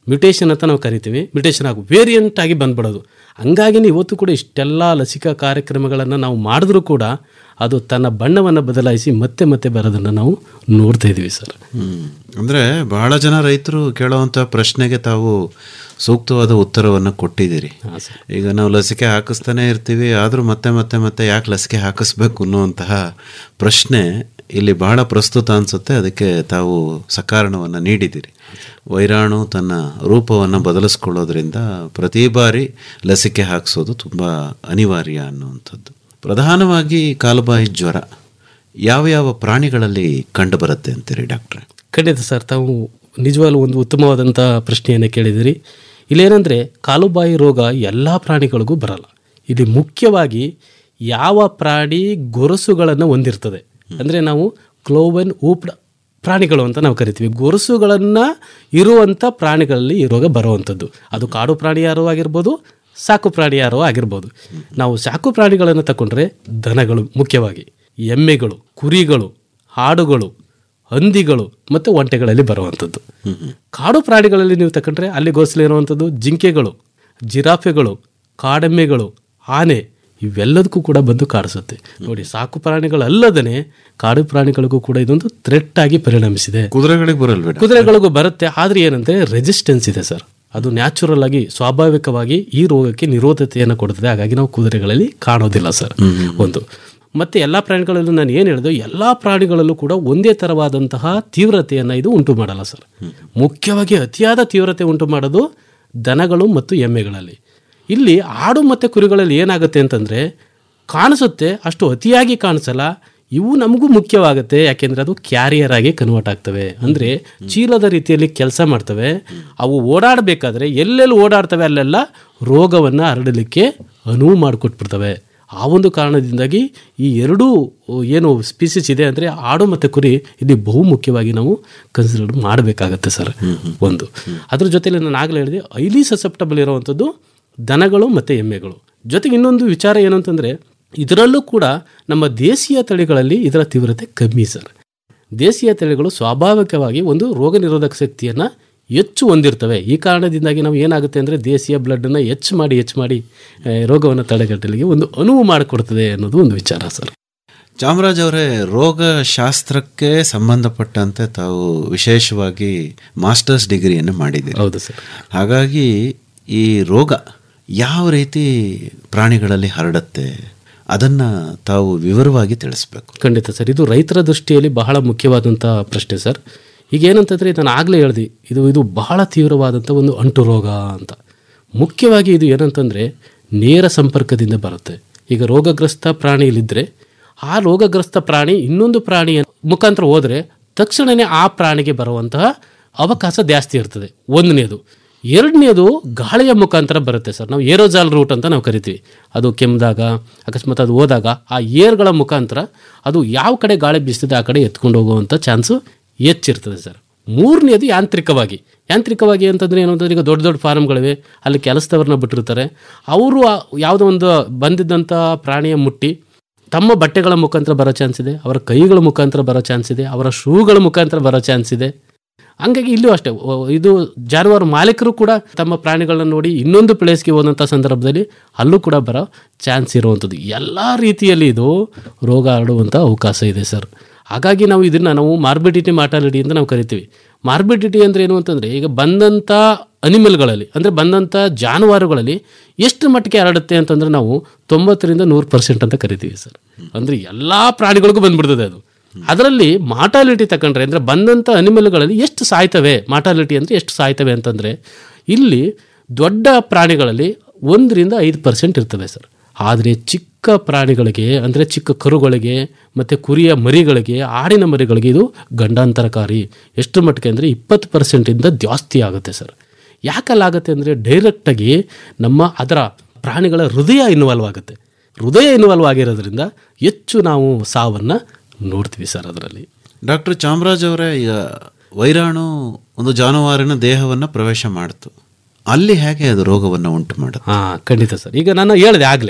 Speaker 7: ಮ್ಯುಟೇಷನ್ ಅಂತ ನಾವು ಕರಿತೀವಿ ಮ್ಯುಟೇಷನ್ ಆಗು ವೇರಿಯಂಟ್ ಆಗಿ ಬಂದ್ಬಿಡೋದು ಹಂಗಾಗಿ ಇವತ್ತು ಕೂಡ ಇಷ್ಟೆಲ್ಲ ಲಸಿಕಾ ಕಾರ್ಯಕ್ರಮಗಳನ್ನು ನಾವು ಮಾಡಿದ್ರೂ ಕೂಡ ಅದು ತನ್ನ ಬಣ್ಣವನ್ನು ಬದಲಾಯಿಸಿ ಮತ್ತೆ ಮತ್ತೆ ಬರೋದನ್ನು ನಾವು ನೋಡ್ತಾ ಇದ್ದೀವಿ ಸರ್
Speaker 6: ಹ್ಮ್. ಅಂದ್ರೆ ಬಹಳ ಜನ ರೈತರು ಕೇಳುವಂತ ಪ್ರಶ್ನೆಗೆ ತಾವು ಸೂಕ್ತವಾದ ಉತ್ತರವನ್ನು ಕೊಟ್ಟಿದ್ದೀರಿ ಈಗ ನಾವು ಲಸಿಕೆ ಹಾಕಿಸ್ತಾನೆ ಇರ್ತೀವಿ ಆದರೂ ಮತ್ತೆ ಮತ್ತೆ ಮತ್ತೆ ಯಾಕೆ ಲಸಿಕೆ ಹಾಕಿಸ್ಬೇಕು ಅನ್ನುವಂತಹ ಪ್ರಶ್ನೆ ಇಲ್ಲಿ ಬಹಳ ಪ್ರಸ್ತುತ ಅನಿಸುತ್ತೆ ಅದಕ್ಕೆ ತಾವು ಸಕಾರಣವನ್ನು ನೀಡಿದ್ದೀರಿ ವೈರಾಣು ತನ್ನ ರೂಪವನ್ನು ಬದಲಿಸ್ಕೊಳ್ಳೋದ್ರಿಂದ ಪ್ರತಿ ಬಾರಿ ಲಸಿಕೆ ಹಾಕಿಸೋದು ತುಂಬ ಅನಿವಾರ್ಯ ಅನ್ನುವಂಥದ್ದು ಪ್ರಧಾನವಾಗಿ ಕಾಲುಬಾಯಿ ಜ್ವರ ಯಾವ ಯಾವ ಪ್ರಾಣಿಗಳಲ್ಲಿ ಕಂಡು ಬರುತ್ತೆ ಅಂತೀರಿ ಡಾಕ್ಟ್ರೆ
Speaker 7: ಖಂಡಿತ ಸರ್ ತಾವು ನಿಜವಾಗ್ಲೂ ಒಂದು ಉತ್ತಮವಾದಂಥ ಪ್ರಶ್ನೆಯನ್ನು ಕೇಳಿದಿರಿ ಇಲ್ಲೇನೆಂದರೆ ಕಾಲುಬಾಯಿ ರೋಗ ಎಲ್ಲ ಪ್ರಾಣಿಗಳಿಗೂ ಬರಲ್ಲ ಇದು ಮುಖ್ಯವಾಗಿ ಯಾವ ಪ್ರಾಣಿ ಗೊರಸುಗಳನ್ನು ಹೊಂದಿರ್ತದೆ ಅಂದರೆ ನಾವು ಕ್ಲೋವನ್ ಊಪ್ಡ್ ಪ್ರಾಣಿಗಳು ಅಂತ ನಾವು ಕರಿತೀವಿ ಗೊರಸುಗಳನ್ನು ಇರುವಂಥ ಪ್ರಾಣಿಗಳಲ್ಲಿ ಈ ರೋಗ ಬರುವಂಥದ್ದು ಅದು ಕಾಡು ಪ್ರಾಣಿ ಯಾರೋ ಆಗಿರ್ಬೋದು ಸಾಕು ಪ್ರಾಣಿ ಯಾರೋ ಆಗಿರ್ಬೋದು ನಾವು ಸಾಕು ಪ್ರಾಣಿಗಳನ್ನು ತಗೊಂಡ್ರೆ ದನಗಳು ಮುಖ್ಯವಾಗಿ ಎಮ್ಮೆಗಳು ಕುರಿಗಳು ಆಡುಗಳು ಹಂದಿಗಳು ಮತ್ತು ಒಂಟೆಗಳಲ್ಲಿ ಬರುವಂಥದ್ದು ಕಾಡು ಪ್ರಾಣಿಗಳಲ್ಲಿ ನೀವು ತಗೊಂಡ್ರೆ ಅಲ್ಲಿ ಗೋಸಲು ಇರುವಂಥದ್ದು ಜಿಂಕೆಗಳು ಜಿರಾಫೆಗಳು ಕಾಡೆಮ್ಮೆಗಳು ಆನೆ ಇವೆಲ್ಲದಕ್ಕೂ ಕೂಡ ಬಂದು ಕಾಡಿಸುತ್ತೆ ನೋಡಿ ಸಾಕು ಪ್ರಾಣಿಗಳಲ್ಲದೇ ಕಾಡು ಪ್ರಾಣಿಗಳಿಗೂ ಕೂಡ ಇದೊಂದು ಥ್ರೆಟ್ ಆಗಿ ಪರಿಣಮಿಸಿದೆ
Speaker 6: ಕುದುರೆಗಳಿಗೆ ಬರಲ್ಬೇಡ
Speaker 7: ಕುದುರೆಗಳಿಗೂ ಬರುತ್ತೆ ಆದ್ರೆ ಏನಂದ್ರೆ ರೆಸಿಸ್ಟೆನ್ಸ್ ಇದೆ ಸರ್ ಅದು ನ್ಯಾಚುರಲ್ ಆಗಿ ಸ್ವಾಭಾವಿಕವಾಗಿ ಈ ರೋಗಕ್ಕೆ ನಿರೋಧತೆಯನ್ನು ಕೊಡುತ್ತದೆ ಹಾಗಾಗಿ ನಾವು ಕುದುರೆಗಳಲ್ಲಿ ಕಾಣೋದಿಲ್ಲ ಸರ್ ಒಂದು ಮತ್ತೆ ಎಲ್ಲ ಪ್ರಾಣಿಗಳಲ್ಲೂ ನಾನು ಏನು ಹೇಳಿದೆ ಎಲ್ಲ ಪ್ರಾಣಿಗಳಲ್ಲೂ ಕೂಡ ಒಂದೇ ಥರವಾದಂತಹ ತೀವ್ರತೆಯನ್ನು ಇದು ಉಂಟು ಮಾಡಲ್ಲ ಸರ್ ಮುಖ್ಯವಾಗಿ ಅತಿಯಾದ ತೀವ್ರತೆ ಉಂಟು ಮಾಡೋದು ದನಗಳು ಮತ್ತು ಎಮ್ಮೆಗಳಲ್ಲಿ ಇಲ್ಲಿ ಆಡು ಮತ್ತು ಕುರಿಗಳಲ್ಲಿ ಏನಾಗುತ್ತೆ ಅಂತಂದರೆ ಕಾಣಿಸುತ್ತೆ ಅಷ್ಟು ಅತಿಯಾಗಿ ಕಾಣಿಸಲ್ಲ ಇವು ನಮಗೂ ಮುಖ್ಯವಾಗುತ್ತೆ ಯಾಕೆಂದರೆ ಅದು ಕ್ಯಾರಿಯರ್ ಆಗಿ ಕನ್ವರ್ಟ್ ಆಗ್ತವೆ ಅಂದರೆ ಚೀಲದ ರೀತಿಯಲ್ಲಿ ಕೆಲಸ ಮಾಡ್ತವೆ ಅವು ಓಡಾಡಬೇಕಾದ್ರೆ ಎಲ್ಲೆಲ್ಲಿ ಓಡಾಡ್ತವೆ ಅಲ್ಲೆಲ್ಲ ರೋಗವನ್ನು ಹರಡಲಿಕ್ಕೆ ಅನುವು ಮಾಡಿಕೊಟ್ಬಿಡ್ತವೆ ಆ ಒಂದು ಕಾರಣದಿಂದಾಗಿ ಈ ಎರಡೂ ಏನು ಸ್ಪೀಸೀಸ್ ಇದೆ ಅಂದರೆ ಆಡು ಮತ್ತು ಕುರಿ ಇಲ್ಲಿ ಬಹು ಮುಖ್ಯವಾಗಿ ನಾವು ಕನ್ಸಿಡರ್ ಮಾಡಬೇಕಾಗತ್ತೆ ಸರ್ ಒಂದು ಅದ್ರ ಜೊತೆಲಿ ನಾನು ಆಗಲೇ ಹೇಳಿದೆ ಐಲಿ ಸಸೆಪ್ಟಬಲ್ ಇರುವಂಥದ್ದು ದನಗಳು ಮತ್ತು ಎಮ್ಮೆಗಳು ಜೊತೆಗೆ ಇನ್ನೊಂದು ವಿಚಾರ ಏನು ಅಂತಂದರೆ ಇದರಲ್ಲೂ ಕೂಡ ನಮ್ಮ ದೇಶೀಯ ತಳಿಗಳಲ್ಲಿ ಇದರ ತೀವ್ರತೆ ಕಮ್ಮಿ ಸರ್ ದೇಶೀಯ ತಳಿಗಳು ಸ್ವಾಭಾವಿಕವಾಗಿ ಒಂದು ರೋಗ ನಿರೋಧಕ ಶಕ್ತಿಯನ್ನು ಹೆಚ್ಚು ಹೊಂದಿರ್ತವೆ ಈ ಕಾರಣದಿಂದಾಗಿ ನಾವು ಏನಾಗುತ್ತೆ ಅಂದರೆ ದೇಶೀಯ ಬ್ಲಡ್ಡನ್ನು ಹೆಚ್ಚು ಮಾಡಿ ಹೆಚ್ಚು ಮಾಡಿ ಆ, ರೋಗವನ್ನು ತಡೆಗಟ್ಟಲಿಕ್ಕೆ ಒಂದು ಅನುವು ಮಾಡಿಕೊಡ್ತದೆ ಅನ್ನೋದು ಒಂದು ವಿಚಾರ ಸರ್
Speaker 6: ಚಾಮರಾಜ್ ಅವರೇ ರೋಗ ಶಾಸ್ತ್ರಕ್ಕೆ ಸಂಬಂಧಪಟ್ಟಂತೆ ತಾವು ವಿಶೇಷವಾಗಿ ಮಾಸ್ಟರ್ಸ್ ಡಿಗ್ರಿಯನ್ನು ಮಾಡಿದ್ದೀರಿ
Speaker 7: ಹೌದು ಸರ್
Speaker 6: ಹಾಗಾಗಿ ಈ ರೋಗ ಯಾವ ರೀತಿ ಪ್ರಾಣಿಗಳಲ್ಲಿ ಹರಡುತ್ತೆ ಅದನ್ನ ತಾವು ವಿವರವಾಗಿ ತಿಳಿಸ್ಬೇಕು
Speaker 7: ಖಂಡಿತ ಸರ್ ಇದು ರೈತರ ದೃಷ್ಟಿಯಲ್ಲಿ ಬಹಳ ಮುಖ್ಯವಾದಂಥ ಪ್ರಶ್ನೆ ಸರ್ ಈಗ ಏನಂತಂದರೆ ನಾನು ಆಗಲೇ ಹೇಳ್ದೆ ಇದು ಇದು ಬಹಳ ತೀವ್ರವಾದಂಥ ಒಂದು ಅಂಟು ರೋಗ ಅಂತ ಮುಖ್ಯವಾಗಿ ಇದು ಏನಂತಂದರೆ ನೇರ ಸಂಪರ್ಕದಿಂದ ಬರುತ್ತೆ ಈಗ ರೋಗಗ್ರಸ್ತ ಪ್ರಾಣಿಯಲ್ಲಿದ್ದರೆ ಆ ರೋಗಗ್ರಸ್ತ ಪ್ರಾಣಿ ಇನ್ನೊಂದು ಪ್ರಾಣಿಯ ಮುಖಾಂತರ ಹೋದರೆ ತಕ್ಷಣವೇ ಆ ಪ್ರಾಣಿಗೆ ಬರುವಂತಹ ಅವಕಾಶ ಜಾಸ್ತಿ ಇರ್ತದೆ ಒಂದನೇದು ಎರಡನೇದು ಗಾಳಿಯ ಮುಖಾಂತರ ಬರುತ್ತೆ ಸರ್ ನಾವು ಏರೋಜಾಲ್ ರೂಟ್ ಅಂತ ನಾವು ಕರಿತೀವಿ ಅದು ಕೆಮ್ಮಿದಾಗ ಅಕಸ್ಮಾತ್ ಅದು ಹೋದಾಗ ಆ ಏರ್ಗಳ ಮುಖಾಂತರ ಅದು ಯಾವ ಕಡೆ ಗಾಳಿ ಬೀಸ್ತಿದೆ ಆ ಕಡೆ ಎತ್ಕೊಂಡು ಹೋಗುವಂಥ ಚಾನ್ಸು ಹೆಚ್ಚಿರ್ತದೆ ಸರ್ ಮೂರನೇದು ಯಾಂತ್ರಿಕವಾಗಿ ಯಾಂತ್ರಿಕವಾಗಿ ಅಂತಂದರೆ ಏನು ಅಂತಂದ್ರೆ ಈಗ ದೊಡ್ಡ ದೊಡ್ಡ ಫಾರ್ಮ್ಗಳಿವೆ ಅಲ್ಲಿ ಕೆಲಸದವ್ರನ್ನ ಬಿಟ್ಟಿರ್ತಾರೆ ಅವರು ಆ ಯಾವುದೋ ಒಂದು ಬಂದಿದ್ದಂಥ ಪ್ರಾಣಿಯ ಮುಟ್ಟಿ ತಮ್ಮ ಬಟ್ಟೆಗಳ ಮುಖಾಂತರ ಬರೋ ಚಾನ್ಸ್ ಇದೆ ಅವರ ಕೈಗಳ ಮುಖಾಂತರ ಬರೋ ಚಾನ್ಸ್ ಇದೆ ಅವರ ಶೂಗಳ ಮುಖಾಂತರ ಬರೋ ಚಾನ್ಸ್ ಇದೆ ಹಂಗಾಗಿ ಇಲ್ಲೂ ಅಷ್ಟೇ ಒ- ಇದು ಜಾನುವಾರು ಮಾಲೀಕರು ಕೂಡ ತಮ್ಮ ಪ್ರಾಣಿಗಳನ್ನ ನೋಡಿ ಇನ್ನೊಂದು ಪ್ಲೇಸ್ಗೆ ಹೋದಂಥ ಸಂದರ್ಭದಲ್ಲಿ ಅಲ್ಲೂ ಕೂಡ ಬರೋ ಚಾನ್ಸ್ ಇರುವಂಥದ್ದು ಎಲ್ಲ ರೀತಿಯಲ್ಲಿ ಇದು ರೋಗ ಹರಡುವಂಥ ಅವಕಾಶ ಇದೆ ಸರ್ ಹಾಗಾಗಿ ನಾವು ಇದನ್ನು ನಾವು ಮಾರ್ಬಿಡಿಟಿ ಮಾರ್ಟಾಲಿಟಿ ಅಂತ ನಾವು ಕರಿತೀವಿ ಮಾರ್ಬಿಡಿಟಿ ಅಂದರೆ ಏನು ಅಂತಂದರೆ ಈಗ ಬಂದಂಥ ಅನಿಮಲ್ಗಳಲ್ಲಿ ಅಂದರೆ ಬಂದಂಥ ಜಾನುವಾರುಗಳಲ್ಲಿ ಎಷ್ಟು ಮಟ್ಟಿಗೆ ಹರಡುತ್ತೆ ಅಂತಂದರೆ ನಾವು ತೊಂಬತ್ತರಿಂದ ನೂರು ಪರ್ಸೆಂಟ್ ಅಂತ ಕರಿತೀವಿ ಸರ್ ಅಂದರೆ ಎಲ್ಲ ಪ್ರಾಣಿಗಳಿಗೂ ಬಂದ್ಬಿಡ್ತದೆ ಅದು ಅದರಲ್ಲಿ ಮಾರ್ಟಾಲಿಟಿ ತಗೊಂಡ್ರೆ ಅಂದರೆ ಬಂದಂಥ ಅನಿಮಲ್ಗಳಲ್ಲಿ ಎಷ್ಟು ಸಾಯ್ತವೆ ಮಾರ್ಟಾಲಿಟಿ ಅಂದರೆ ಎಷ್ಟು ಸಾಯ್ತವೆ ಅಂತಂದರೆ ಇಲ್ಲಿ ದೊಡ್ಡ ಪ್ರಾಣಿಗಳಲ್ಲಿ ಒಂದರಿಂದ ಐದು ಪರ್ಸೆಂಟ್ ಇರ್ತವೆ ಸರ್ ಆದರೆ ಚಿಕ್ಕ ಪ್ರಾಣಿಗಳಿಗೆ ಅಂದರೆ ಚಿಕ್ಕ ಕರುಗಳಿಗೆ ಮತ್ತು ಕುರಿಯ ಮರಿಗಳಿಗೆ ಆಡಿನ ಮರಿಗಳಿಗೆ ಇದು ಗಂಡಾಂತರಕಾರಿ ಎಷ್ಟು ಮಟ್ಟಿಗೆ ಅಂದರೆ ಇಪ್ಪತ್ತು ಪರ್ಸೆಂಟಿಂದ ಜಾಸ್ತಿ ಆಗುತ್ತೆ ಸರ್ ಯಾಕಲ್ಲಾಗುತ್ತೆ ಅಂದರೆ ಡೈರೆಕ್ಟಾಗಿ ನಮ್ಮ ಅದರ ಪ್ರಾಣಿಗಳ ಹೃದಯ ಇನ್ವಾಲ್ವ್ ಆಗುತ್ತೆ ಹೃದಯ ಇನ್ವಾಲ್ವ್ ಆಗಿರೋದ್ರಿಂದ ಹೆಚ್ಚು ನಾವು ಸಾವನ್ನು ನೋಡ್ತೀವಿ ಸರ್ ಅದರಲ್ಲಿ
Speaker 6: ಡಾಕ್ಟರ್ ಚಾಮರಾಜ್ ಅವರೇ ಈಗ ವೈರಾಣು ಒಂದು ಜಾನುವಾರಿನ ದೇಹವನ್ನು ಪ್ರವೇಶ ಮಾಡಿತು ಅಲ್ಲಿ ಹೇಗೆ ಅದು ರೋಗವನ್ನು ಉಂಟು ಮಾಡುತ್ತೆ
Speaker 7: ಹಾಂ ಖಂಡಿತ ಸರ್ ಈಗ ನಾನು ಹೇಳಿದೆ ಆಗಲೇ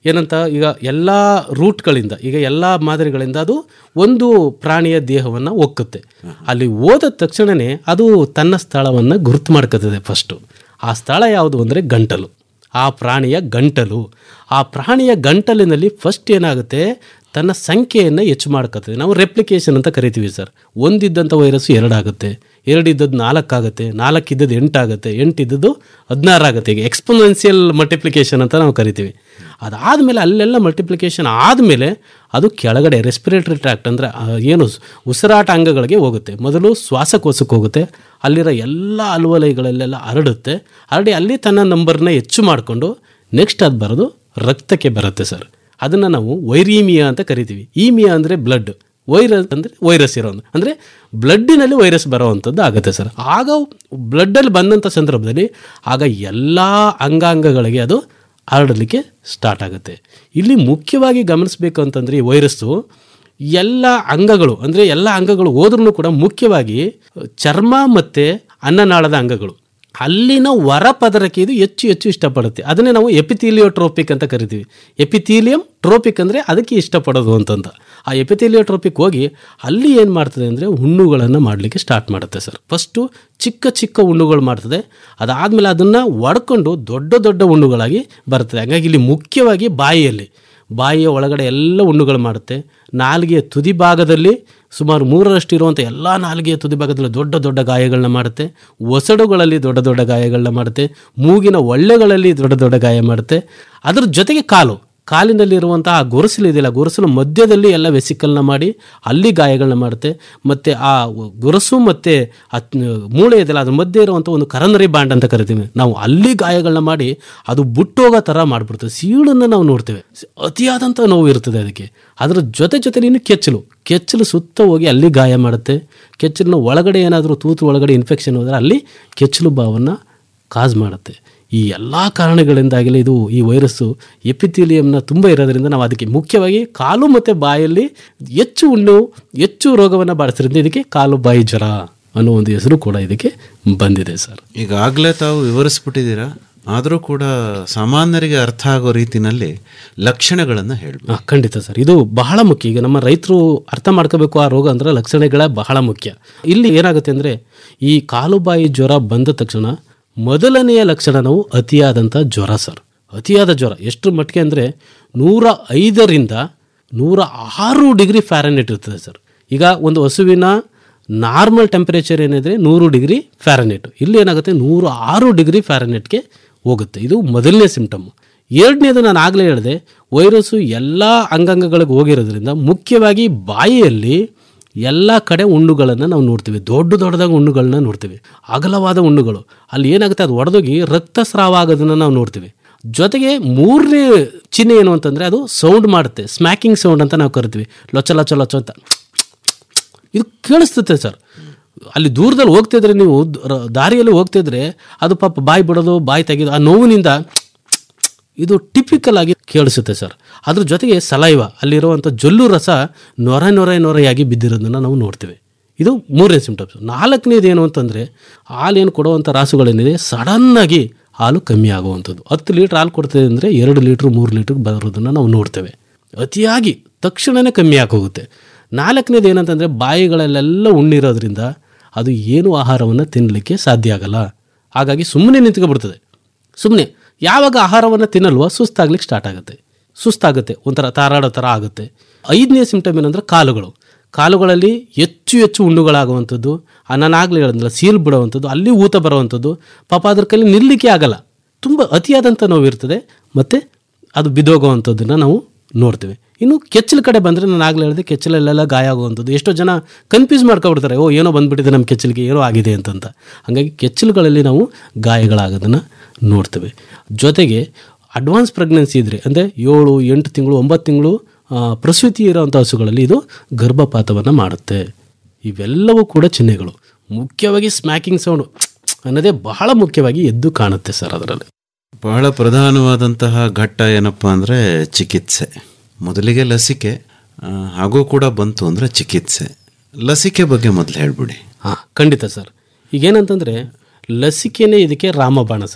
Speaker 7: ಏನಂತ ಈಗ ಎಲ್ಲ ರೂಟ್ಗಳಿಂದ ಈಗ ಎಲ್ಲ ಮಾದರಿಗಳಿಂದ ಅದು ಒಂದು ಪ್ರಾಣಿಯ ದೇಹವನ್ನು ಒಕ್ಕುತ್ತೆ ಅಲ್ಲಿ ಹೋದ ತಕ್ಷಣವೇ ಅದು ತನ್ನ ಸ್ಥಳವನ್ನು ಗುರುತು ಮಾಡ್ಕೊತದೆ ಫಸ್ಟು ಆ ಸ್ಥಳ ಯಾವುದು ಅಂದರೆ ಗಂಟಲು ಆ ಪ್ರಾಣಿಯ ಗಂಟಲು ಆ ಪ್ರಾಣಿಯ ಗಂಟಲಿನಲ್ಲಿ ಫಸ್ಟ್ ಏನಾಗುತ್ತೆ ತನ್ನ ಸಂಖ್ಯೆಯನ್ನು ಹೆಚ್ಚು ಮಾಡ್ಕೊತದೆ ನಾವು ರೆಪ್ಲಿಕೇಶನ್ ಅಂತ ಕರಿತೀವಿ ಸರ್ ಒಂದಿದ್ದಂಥ ವೈರಸ್ಸು ಎರಡಾಗುತ್ತೆ ಎರಡಿದ್ದದ್ದು ನಾಲ್ಕಾಗುತ್ತೆ ನಾಲ್ಕಿದ್ದದ್ದು ಎಂಟಾಗುತ್ತೆ ಎಂಟಿದ್ದದ್ದು ಹದಿನಾರು ಆಗುತ್ತೆ ಈಗ ಎಕ್ಸ್ಪೊನೆನ್ಸಿಯಲ್ ಮಲ್ಟಿಪ್ಲಿಕೇಶನ್ ಅಂತ ನಾವು ಕರಿತೀವಿ ಅದಾದಮೇಲೆ ಅಲ್ಲೆಲ್ಲ ಮಲ್ಟಿಪ್ಲಿಕೇಶನ್ ಆದಮೇಲೆ ಅದು ಕೆಳಗಡೆ ರೆಸ್ಪಿರೇಟರಿ ಟ್ರ್ಯಾಕ್ಟ್ ಅಂದರೆ ಏನು ಉಸಿರಾಟ ಅಂಗಗಳಿಗೆ ಹೋಗುತ್ತೆ ಮೊದಲು ಶ್ವಾಸಕೋಶಕ್ಕೆ ಹೋಗುತ್ತೆ ಅಲ್ಲಿರೋ ಎಲ್ಲ ಅಲ್ವಲಯಗಳಲ್ಲೆಲ್ಲ ಹರಡುತ್ತೆ ಹರಡಿ ಅಲ್ಲಿ ತನ್ನ ನಂಬರ್ನ ಹೆಚ್ಚು ಮಾಡಿಕೊಂಡು ನೆಕ್ಸ್ಟ್ ಅದು ಬರೋದು ರಕ್ತಕ್ಕೆ ಬರುತ್ತೆ ಸರ್ ಅದನ್ನು ನಾವು ವೈರೀಮಿಯಾ ಅಂತ ಕರಿತೀವಿ ಈಮಿಯಾ ಅಂದರೆ ಬ್ಲಡ್ ವೈರಸ್ ಅಂದರೆ ವೈರಸ್ ಇರೋದು ಅಂದರೆ ಬ್ಲಡ್ಡಿನಲ್ಲಿ ವೈರಸ್ ಬರೋವಂಥದ್ದು ಆಗುತ್ತೆ ಸರ್ ಆಗ ಬ್ಲಡ್ಡಲ್ಲಿ ಬಂದಂಥ ಸಂದರ್ಭದಲ್ಲಿ ಆಗ ಎಲ್ಲ ಅಂಗಾಂಗಗಳಿಗೆ ಅದು ಹರಡಲಿಕ್ಕೆ ಸ್ಟಾರ್ಟ್ ಆಗುತ್ತೆ ಇಲ್ಲಿ ಮುಖ್ಯವಾಗಿ ಗಮನಿಸಬೇಕು ಅಂತಂದರೆ ಈ ವೈರಸ್ಸು ಎಲ್ಲ ಅಂಗಗಳು ಅಂದರೆ ಎಲ್ಲ ಅಂಗಗಳು ಹೋದ್ರೂ ಕೂಡ ಮುಖ್ಯವಾಗಿ ಚರ್ಮ ಮತ್ತು ಅನ್ನನಾಳದ ಅಂಗಗಳು ಅಲ್ಲಿನ ಹೊರ ಪದರಕ್ಕೆ ಇದು ಹೆಚ್ಚು ಹೆಚ್ಚು ಇಷ್ಟಪಡುತ್ತೆ ಅದನ್ನೇ ನಾವು ಎಪಿಥೀಲಿಯೋಟ್ರೋಪಿಕ್ ಅಂತ ಕರಿತೀವಿ ಎಪಿಥೀಲಿಯಂ ಟ್ರೋಪಿಕ್ ಅಂದರೆ ಅದಕ್ಕೆ ಇಷ್ಟಪಡೋದು ಅಂತಂದ ಆ ಎಪಿಥೀಲಿಯೋಟ್ರೋಪಿಕ್ ಹೋಗಿ ಅಲ್ಲಿ ಏನು ಮಾಡ್ತದೆ ಅಂದರೆ ಹುಣ್ಣುಗಳನ್ನು ಮಾಡಲಿಕ್ಕೆ ಸ್ಟಾರ್ಟ್ ಮಾಡುತ್ತೆ ಸರ್ ಫಸ್ಟು ಚಿಕ್ಕ ಚಿಕ್ಕ ಹುಣ್ಣುಗಳು ಮಾಡ್ತದೆ ಅದಾದಮೇಲೆ ಅದನ್ನು ಒಡ್ಕೊಂಡು ದೊಡ್ಡ ದೊಡ್ಡ ಹುಣ್ಣುಗಳಾಗಿ ಬರ್ತದೆ ಹಾಗಾಗಿ ಇಲ್ಲಿ ಮುಖ್ಯವಾಗಿ ಬಾಯಿಯಲ್ಲಿ ಬಾಯಿಯ ಒಳಗಡೆ ಎಲ್ಲ ಹುಣ್ಣುಗಳು ಮಾಡುತ್ತೆ ನಾಲಿಗೆಯ ತುದಿ ಭಾಗದಲ್ಲಿ ಸುಮಾರು ಮೂರರಷ್ಟು ಇರುವಂಥ ಎಲ್ಲ ನಾಲಿಗೆಯ ತುದಿ ಭಾಗದಲ್ಲಿ ದೊಡ್ಡ ದೊಡ್ಡ ಗಾಯಗಳನ್ನ ಮಾಡುತ್ತೆ ಒಸಡುಗಳಲ್ಲಿ ದೊಡ್ಡ ದೊಡ್ಡ ಗಾಯಗಳನ್ನ ಮಾಡುತ್ತೆ ಮೂಗಿನ ಒಳ್ಳೆಗಳಲ್ಲಿ ದೊಡ್ಡ ದೊಡ್ಡ ಗಾಯ ಮಾಡುತ್ತೆ ಅದ್ರ ಜೊತೆಗೆ ಕಾಲು ಕಾಲಿನಲ್ಲಿರುವಂಥ ಆ ಗೊರಸಲಿದೆಯಲ್ಲ ಗೊರಸಲ ಮಧ್ಯದಲ್ಲಿ ಎಲ್ಲ ವೆಸಿಕಲ್ನ ಮಾಡಿ ಅಲ್ಲಿ ಗಾಯಗಳನ್ನ ಮಾಡುತ್ತೆ ಮತ್ತು ಆ ಗೊರಸು ಮತ್ತು ಆ ಮೂಳೆ ಇದೆಯಲ್ಲ ಅದ್ರ ಮಧ್ಯೆ ಇರುವಂಥ ಒಂದು ಕರನರಿ ಬ್ಯಾಂಡ್ ಅಂತ ಕರಿತೀವಿ ನಾವು ಅಲ್ಲಿ ಗಾಯಗಳನ್ನ ಮಾಡಿ ಅದು ಬುಟ್ಟೋಗೋ ಥರ ಮಾಡಿಬಿಡ್ತದೆ ಸೀಳನ್ನು ನಾವು ನೋಡ್ತೇವೆ ಅತಿಯಾದಂಥ ನೋವು ಇರ್ತದೆ ಅದಕ್ಕೆ ಅದರ ಜೊತೆ ಜೊತೆಲಿ ಇನ್ನು ಕೆಚ್ಚಲು ಕೆಚ್ಚಲು ಸುತ್ತ ಹೋಗಿ ಅಲ್ಲಿ ಗಾಯ ಮಾಡುತ್ತೆ ಕೆಚ್ಚಲಿನ ಒಳಗಡೆ ಏನಾದರೂ ತೂತು ಒಳಗಡೆ ಇನ್ಫೆಕ್ಷನ್ ಹೋದರೆ ಅಲ್ಲಿ ಕೆಚ್ಚಲು ಬಾವನ್ನು ಕಾಸ್ ಮಾಡುತ್ತೆ ಈ ಎಲ್ಲ ಕಾರಣಗಳಿಂದಾಗಲೇ ಇದು ಈ ವೈರಸ್ಸು ಎಪಿಥೀಲಿಯಂನ ತುಂಬ ಇರೋದ್ರಿಂದ ನಾವು ಅದಕ್ಕೆ ಮುಖ್ಯವಾಗಿ ಕಾಲು ಮತ್ತು ಬಾಯಲ್ಲಿ ಹೆಚ್ಚು ಹುಣ್ಣು ಹೆಚ್ಚು ರೋಗವನ್ನು ಬಾಡಿಸೋದ್ರಿಂದ ಇದಕ್ಕೆ ಕಾಲು ಬಾಯಿ ಜ್ವರ ಅನ್ನೋ ಒಂದು ಹೆಸರು ಕೂಡ ಇದಕ್ಕೆ ಬಂದಿದೆ ಸರ್
Speaker 6: ಈಗಾಗಲೇ ತಾವು ವಿವರಿಸ್ಬಿಟ್ಟಿದ್ದೀರಾ ಆದರೂ ಕೂಡ ಸಾಮಾನ್ಯರಿಗೆ ಅರ್ಥ ಆಗೋ ರೀತಿನಲ್ಲಿ ಲಕ್ಷಣಗಳನ್ನು ಹೇಳಬೇಕು
Speaker 7: ಹಾಂ ಖಂಡಿತ ಸರ್ ಇದು ಬಹಳ ಮುಖ್ಯ ಈಗ ನಮ್ಮ ರೈತರು ಅರ್ಥ ಮಾಡ್ಕೋಬೇಕು ಆ ರೋಗ ಅಂದರೆ ಲಕ್ಷಣಗಳ ಬಹಳ ಮುಖ್ಯ ಇಲ್ಲಿ ಏನಾಗುತ್ತೆ ಅಂದರೆ ಈ ಕಾಲುಬಾಯಿ ಜ್ವರ ಬಂದ ತಕ್ಷಣ ಮೊದಲನೆಯ ಲಕ್ಷಣ ನಾವು ಅತಿಯಾದಂಥ ಜ್ವರ ಸರ್ ಅತಿಯಾದ ಜ್ವರ ಎಷ್ಟು ಮಟ್ಟಿಗೆ ಅಂದರೆ ನೂರ ಐದರಿಂದ ನೂರ ಆರು ಡಿಗ್ರಿ ಫ್ಯಾರನೆಟ್ ಇರ್ತದೆ ಸರ್ ಈಗ ಒಂದು ಹಸುವಿನ ನಾರ್ಮಲ್ ಟೆಂಪರೇಚರ್ ಏನಿದ್ರೆ ನೂರು ಡಿಗ್ರಿ ಫ್ಯಾರನೆಟ್ ಇಲ್ಲಿ ಏನಾಗುತ್ತೆ ನೂರ ಆರು ಡಿಗ್ರಿ ಫ್ಯಾರನೆಟ್ಗೆ ಹೋಗುತ್ತೆ ಇದು ಮೊದಲನೇ ಸಿಂಪ್ಟಮ್ ಎರಡನೇದು ನಾನು ಆಗಲೇ ಹೇಳಿದೆ ವೈರಸ್ಸು ಎಲ್ಲ ಅಂಗಾಂಗಗಳಿಗೆ ಹೋಗಿರೋದ್ರಿಂದ ಮುಖ್ಯವಾಗಿ ಬಾಯಿಯಲ್ಲಿ ಎಲ್ಲ ಕಡೆ ಹುಣ್ಣುಗಳನ್ನು ನಾವು ನೋಡ್ತೀವಿ ದೊಡ್ಡ ದೊಡ್ಡದಾದ ಹುಣ್ಣುಗಳನ್ನ ನೋಡ್ತೀವಿ ಅಗಲವಾದ ಹುಣ್ಣುಗಳು ಅಲ್ಲಿ ಏನಾಗುತ್ತೆ ಅದು ಒಡೆದೋಗಿ ರಕ್ತಸ್ರಾವ ಆಗೋದನ್ನು ನಾವು ನೋಡ್ತೀವಿ ಜೊತೆಗೆ ಮೂರನೇ ಚಿಹ್ನೆ ಏನು ಅಂತಂದರೆ ಅದು ಸೌಂಡ್ ಮಾಡುತ್ತೆ ಸ್ಮ್ಯಾಕಿಂಗ್ ಸೌಂಡ್ ಅಂತ ನಾವು ಕರಿತೀವಿ ಲೊಚ ಲೊಚ ಲೊಚ ಅಂತ ಇದು ಕೇಳಿಸ್ತತೆ ಸರ್ ಅಲ್ಲಿ ದೂರದಲ್ಲಿ ಹೋಗ್ತಿದ್ರೆ ನೀವು ರ- ದಾರಿಯಲ್ಲಿ ಹೋಗ್ತಿದ್ರೆ ಅದು ಪಾಪ ಬಾಯಿ ಬಿಡೋದು ಬಾಯಿ ತೆಗೆದು ಆ ನೋವಿನಿಂದ ಇದು ಟಿಪಿಕಲ್ ಆಗಿ ಕೇಳಿಸುತ್ತೆ ಸರ್ ಅದ್ರ ಜೊತೆಗೆ ಸಲೈವ ಅಲ್ಲಿರುವಂಥ ಜೊಲ್ಲು ರಸ ನೊರೆ ನೊರೆ ನೊರೆಯಾಗಿ ಬಿದ್ದಿರೋದನ್ನು ನಾವು ನೋಡ್ತೇವೆ ಇದು ಮೂರನೇ ಸಿಂಪ್ಟಮ್ಸ್ ನಾಲ್ಕನೇದು ಏನು ಅಂತಂದರೆ ಹಾಲೇನು ಕೊಡುವಂಥ ರಾಸುಗಳೇನಿದೆ ಸಡನ್ನಾಗಿ ಹಾಲು ಕಮ್ಮಿ ಆಗುವಂಥದ್ದು ಹತ್ತು ಲೀಟ್ರ್ ಹಾಲು ಕೊಡ್ತದೆ ಅಂದರೆ ಎರಡು ಲೀಟ್ರ್ ಮೂರು ಲೀಟ್ರ್ ಬರೋದನ್ನು ನಾವು ನೋಡ್ತೇವೆ ಅತಿಯಾಗಿ ತಕ್ಷಣವೇ ಕಮ್ಮಿ ಆಗೋಗುತ್ತೆ ನಾಲ್ಕನೇದು ಏನಂತಂದರೆ ಬಾಯಿಗಳಲ್ಲೆಲ್ಲ ಉಣ್ಣಿರೋದ್ರಿಂದ ಅದು ಏನು ಆಹಾರವನ್ನು ತಿನ್ನಲಿಕ್ಕೆ ಸಾಧ್ಯ ಆಗಲ್ಲ ಹಾಗಾಗಿ ಸುಮ್ಮನೆ ನಿಂತ್ಕೊಬಿಡ್ತದೆ ಸುಮ್ಮನೆ ಯಾವಾಗ ಆಹಾರವನ್ನು ತಿನ್ನಲ್ವೋ ಸುಸ್ತಾಗ್ಲಿಕ್ಕೆ ಸ್ಟಾರ್ಟ್ ಆಗುತ್ತೆ ಸುಸ್ತಾಗುತ್ತೆ ಒಂಥರ ತಾರಾಡೋ ಥರ ಆಗುತ್ತೆ ಐದನೇ ಸಿಂಪ್ಟಮ್ ಏನಂದ್ರೆ ಕಾಲುಗಳು ಕಾಲುಗಳಲ್ಲಿ ಹೆಚ್ಚು ಹೆಚ್ಚು ಹುಣ್ಣುಗಳಾಗುವಂಥದ್ದು ಆ ನಾನು ಆಗಲೇ ಹೇಳಿದ್ನಲ್ಲ ಸೀಲ್ ಬಿಡುವಂಥದ್ದು ಅಲ್ಲಿ ಊತ ಬರುವಂಥದ್ದು ಪಾಪ ಅದ್ರ ಕೈಲಿ ನಿಲ್ಲಲಿಕ್ಕೆ ಆಗಲ್ಲ ತುಂಬ ಅತಿಯಾದಂಥ ನೋವು ಇರ್ತದೆ ಮತ್ತು ಅದು ಬಿದ್ದೋಗುವಂಥದ್ದನ್ನು ನಾವು ನೋಡ್ತೇವೆ ಇನ್ನು ಕೆಚ್ಚಲ ಕಡೆ ಬಂದರೆ ನಾನು ಆಗಲೇ ಹೇಳಿದೆ ಕೆಚ್ಚಲಲ್ಲೆಲ್ಲ ಗಾಯ ಆಗುವಂಥದ್ದು ಎಷ್ಟೋ ಜನ ಕನ್ಫ್ಯೂಸ್ ಮಾಡ್ಕೊಬಿಡ್ತಾರೆ ಓ ಏನೋ ಬಂದ್ಬಿಟ್ಟಿದೆ ನಮ್ಮ ಕೆಚ್ಚಲಿಗೆ ಏನೋ ಆಗಿದೆ ಅಂತಂತ ಹಾಗಾಗಿ ಕೆಚ್ಚಲುಗಳಲ್ಲಿ ನಾವು ಗಾಯಗಳಾಗೋದನ್ನು ನೋಡ್ತೇವೆ ಜೊತೆಗೆ ಅಡ್ವಾನ್ಸ್ ಪ್ರೆಗ್ನೆನ್ಸಿ ಇದ್ದರೆ ಅಂದರೆ ಏಳು ಎಂಟು ತಿಂಗಳು ಒಂಬತ್ತು ತಿಂಗಳು ಆ, ಪ್ರಸೂತಿ ಇರೋವಂಥ ಹಸುಗಳಲ್ಲಿ ಇದು ಗರ್ಭಪಾತವನ್ನು ಮಾಡುತ್ತೆ ಇವೆಲ್ಲವೂ ಕೂಡ ಚಿಹ್ನೆಗಳು ಮುಖ್ಯವಾಗಿ ಸ್ಮ್ಯಾಕಿಂಗ್ ಸೌಂಡು ಅನ್ನೋದೇ ಬಹಳ ಮುಖ್ಯವಾಗಿ ಎದ್ದು ಕಾಣುತ್ತೆ ಸರ್ ಅದರಲ್ಲಿ
Speaker 6: ಬಹಳ ಪ್ರಧಾನವಾದಂತಹ ಘಟ್ಟ ಏನಪ್ಪ ಅಂದರೆ ಚಿಕಿತ್ಸೆ ಮೊದಲಿಗೆ ಲಸಿಕೆ ಆ, ಹಾಗೂ ಕೂಡ ಬಂತು ಅಂದರೆ ಚಿಕಿತ್ಸೆ ಲಸಿಕೆ ಬಗ್ಗೆ ಮೊದಲು ಹೇಳ್ಬಿಡಿ
Speaker 7: ಹಾಂ ಖಂಡಿತ ಸರ್ ಈಗೇನಂತಂದರೆ ಲಸಿಕೆನೇ ಇದಕ್ಕೆ ರಾಮಬಾಣ ಸರ್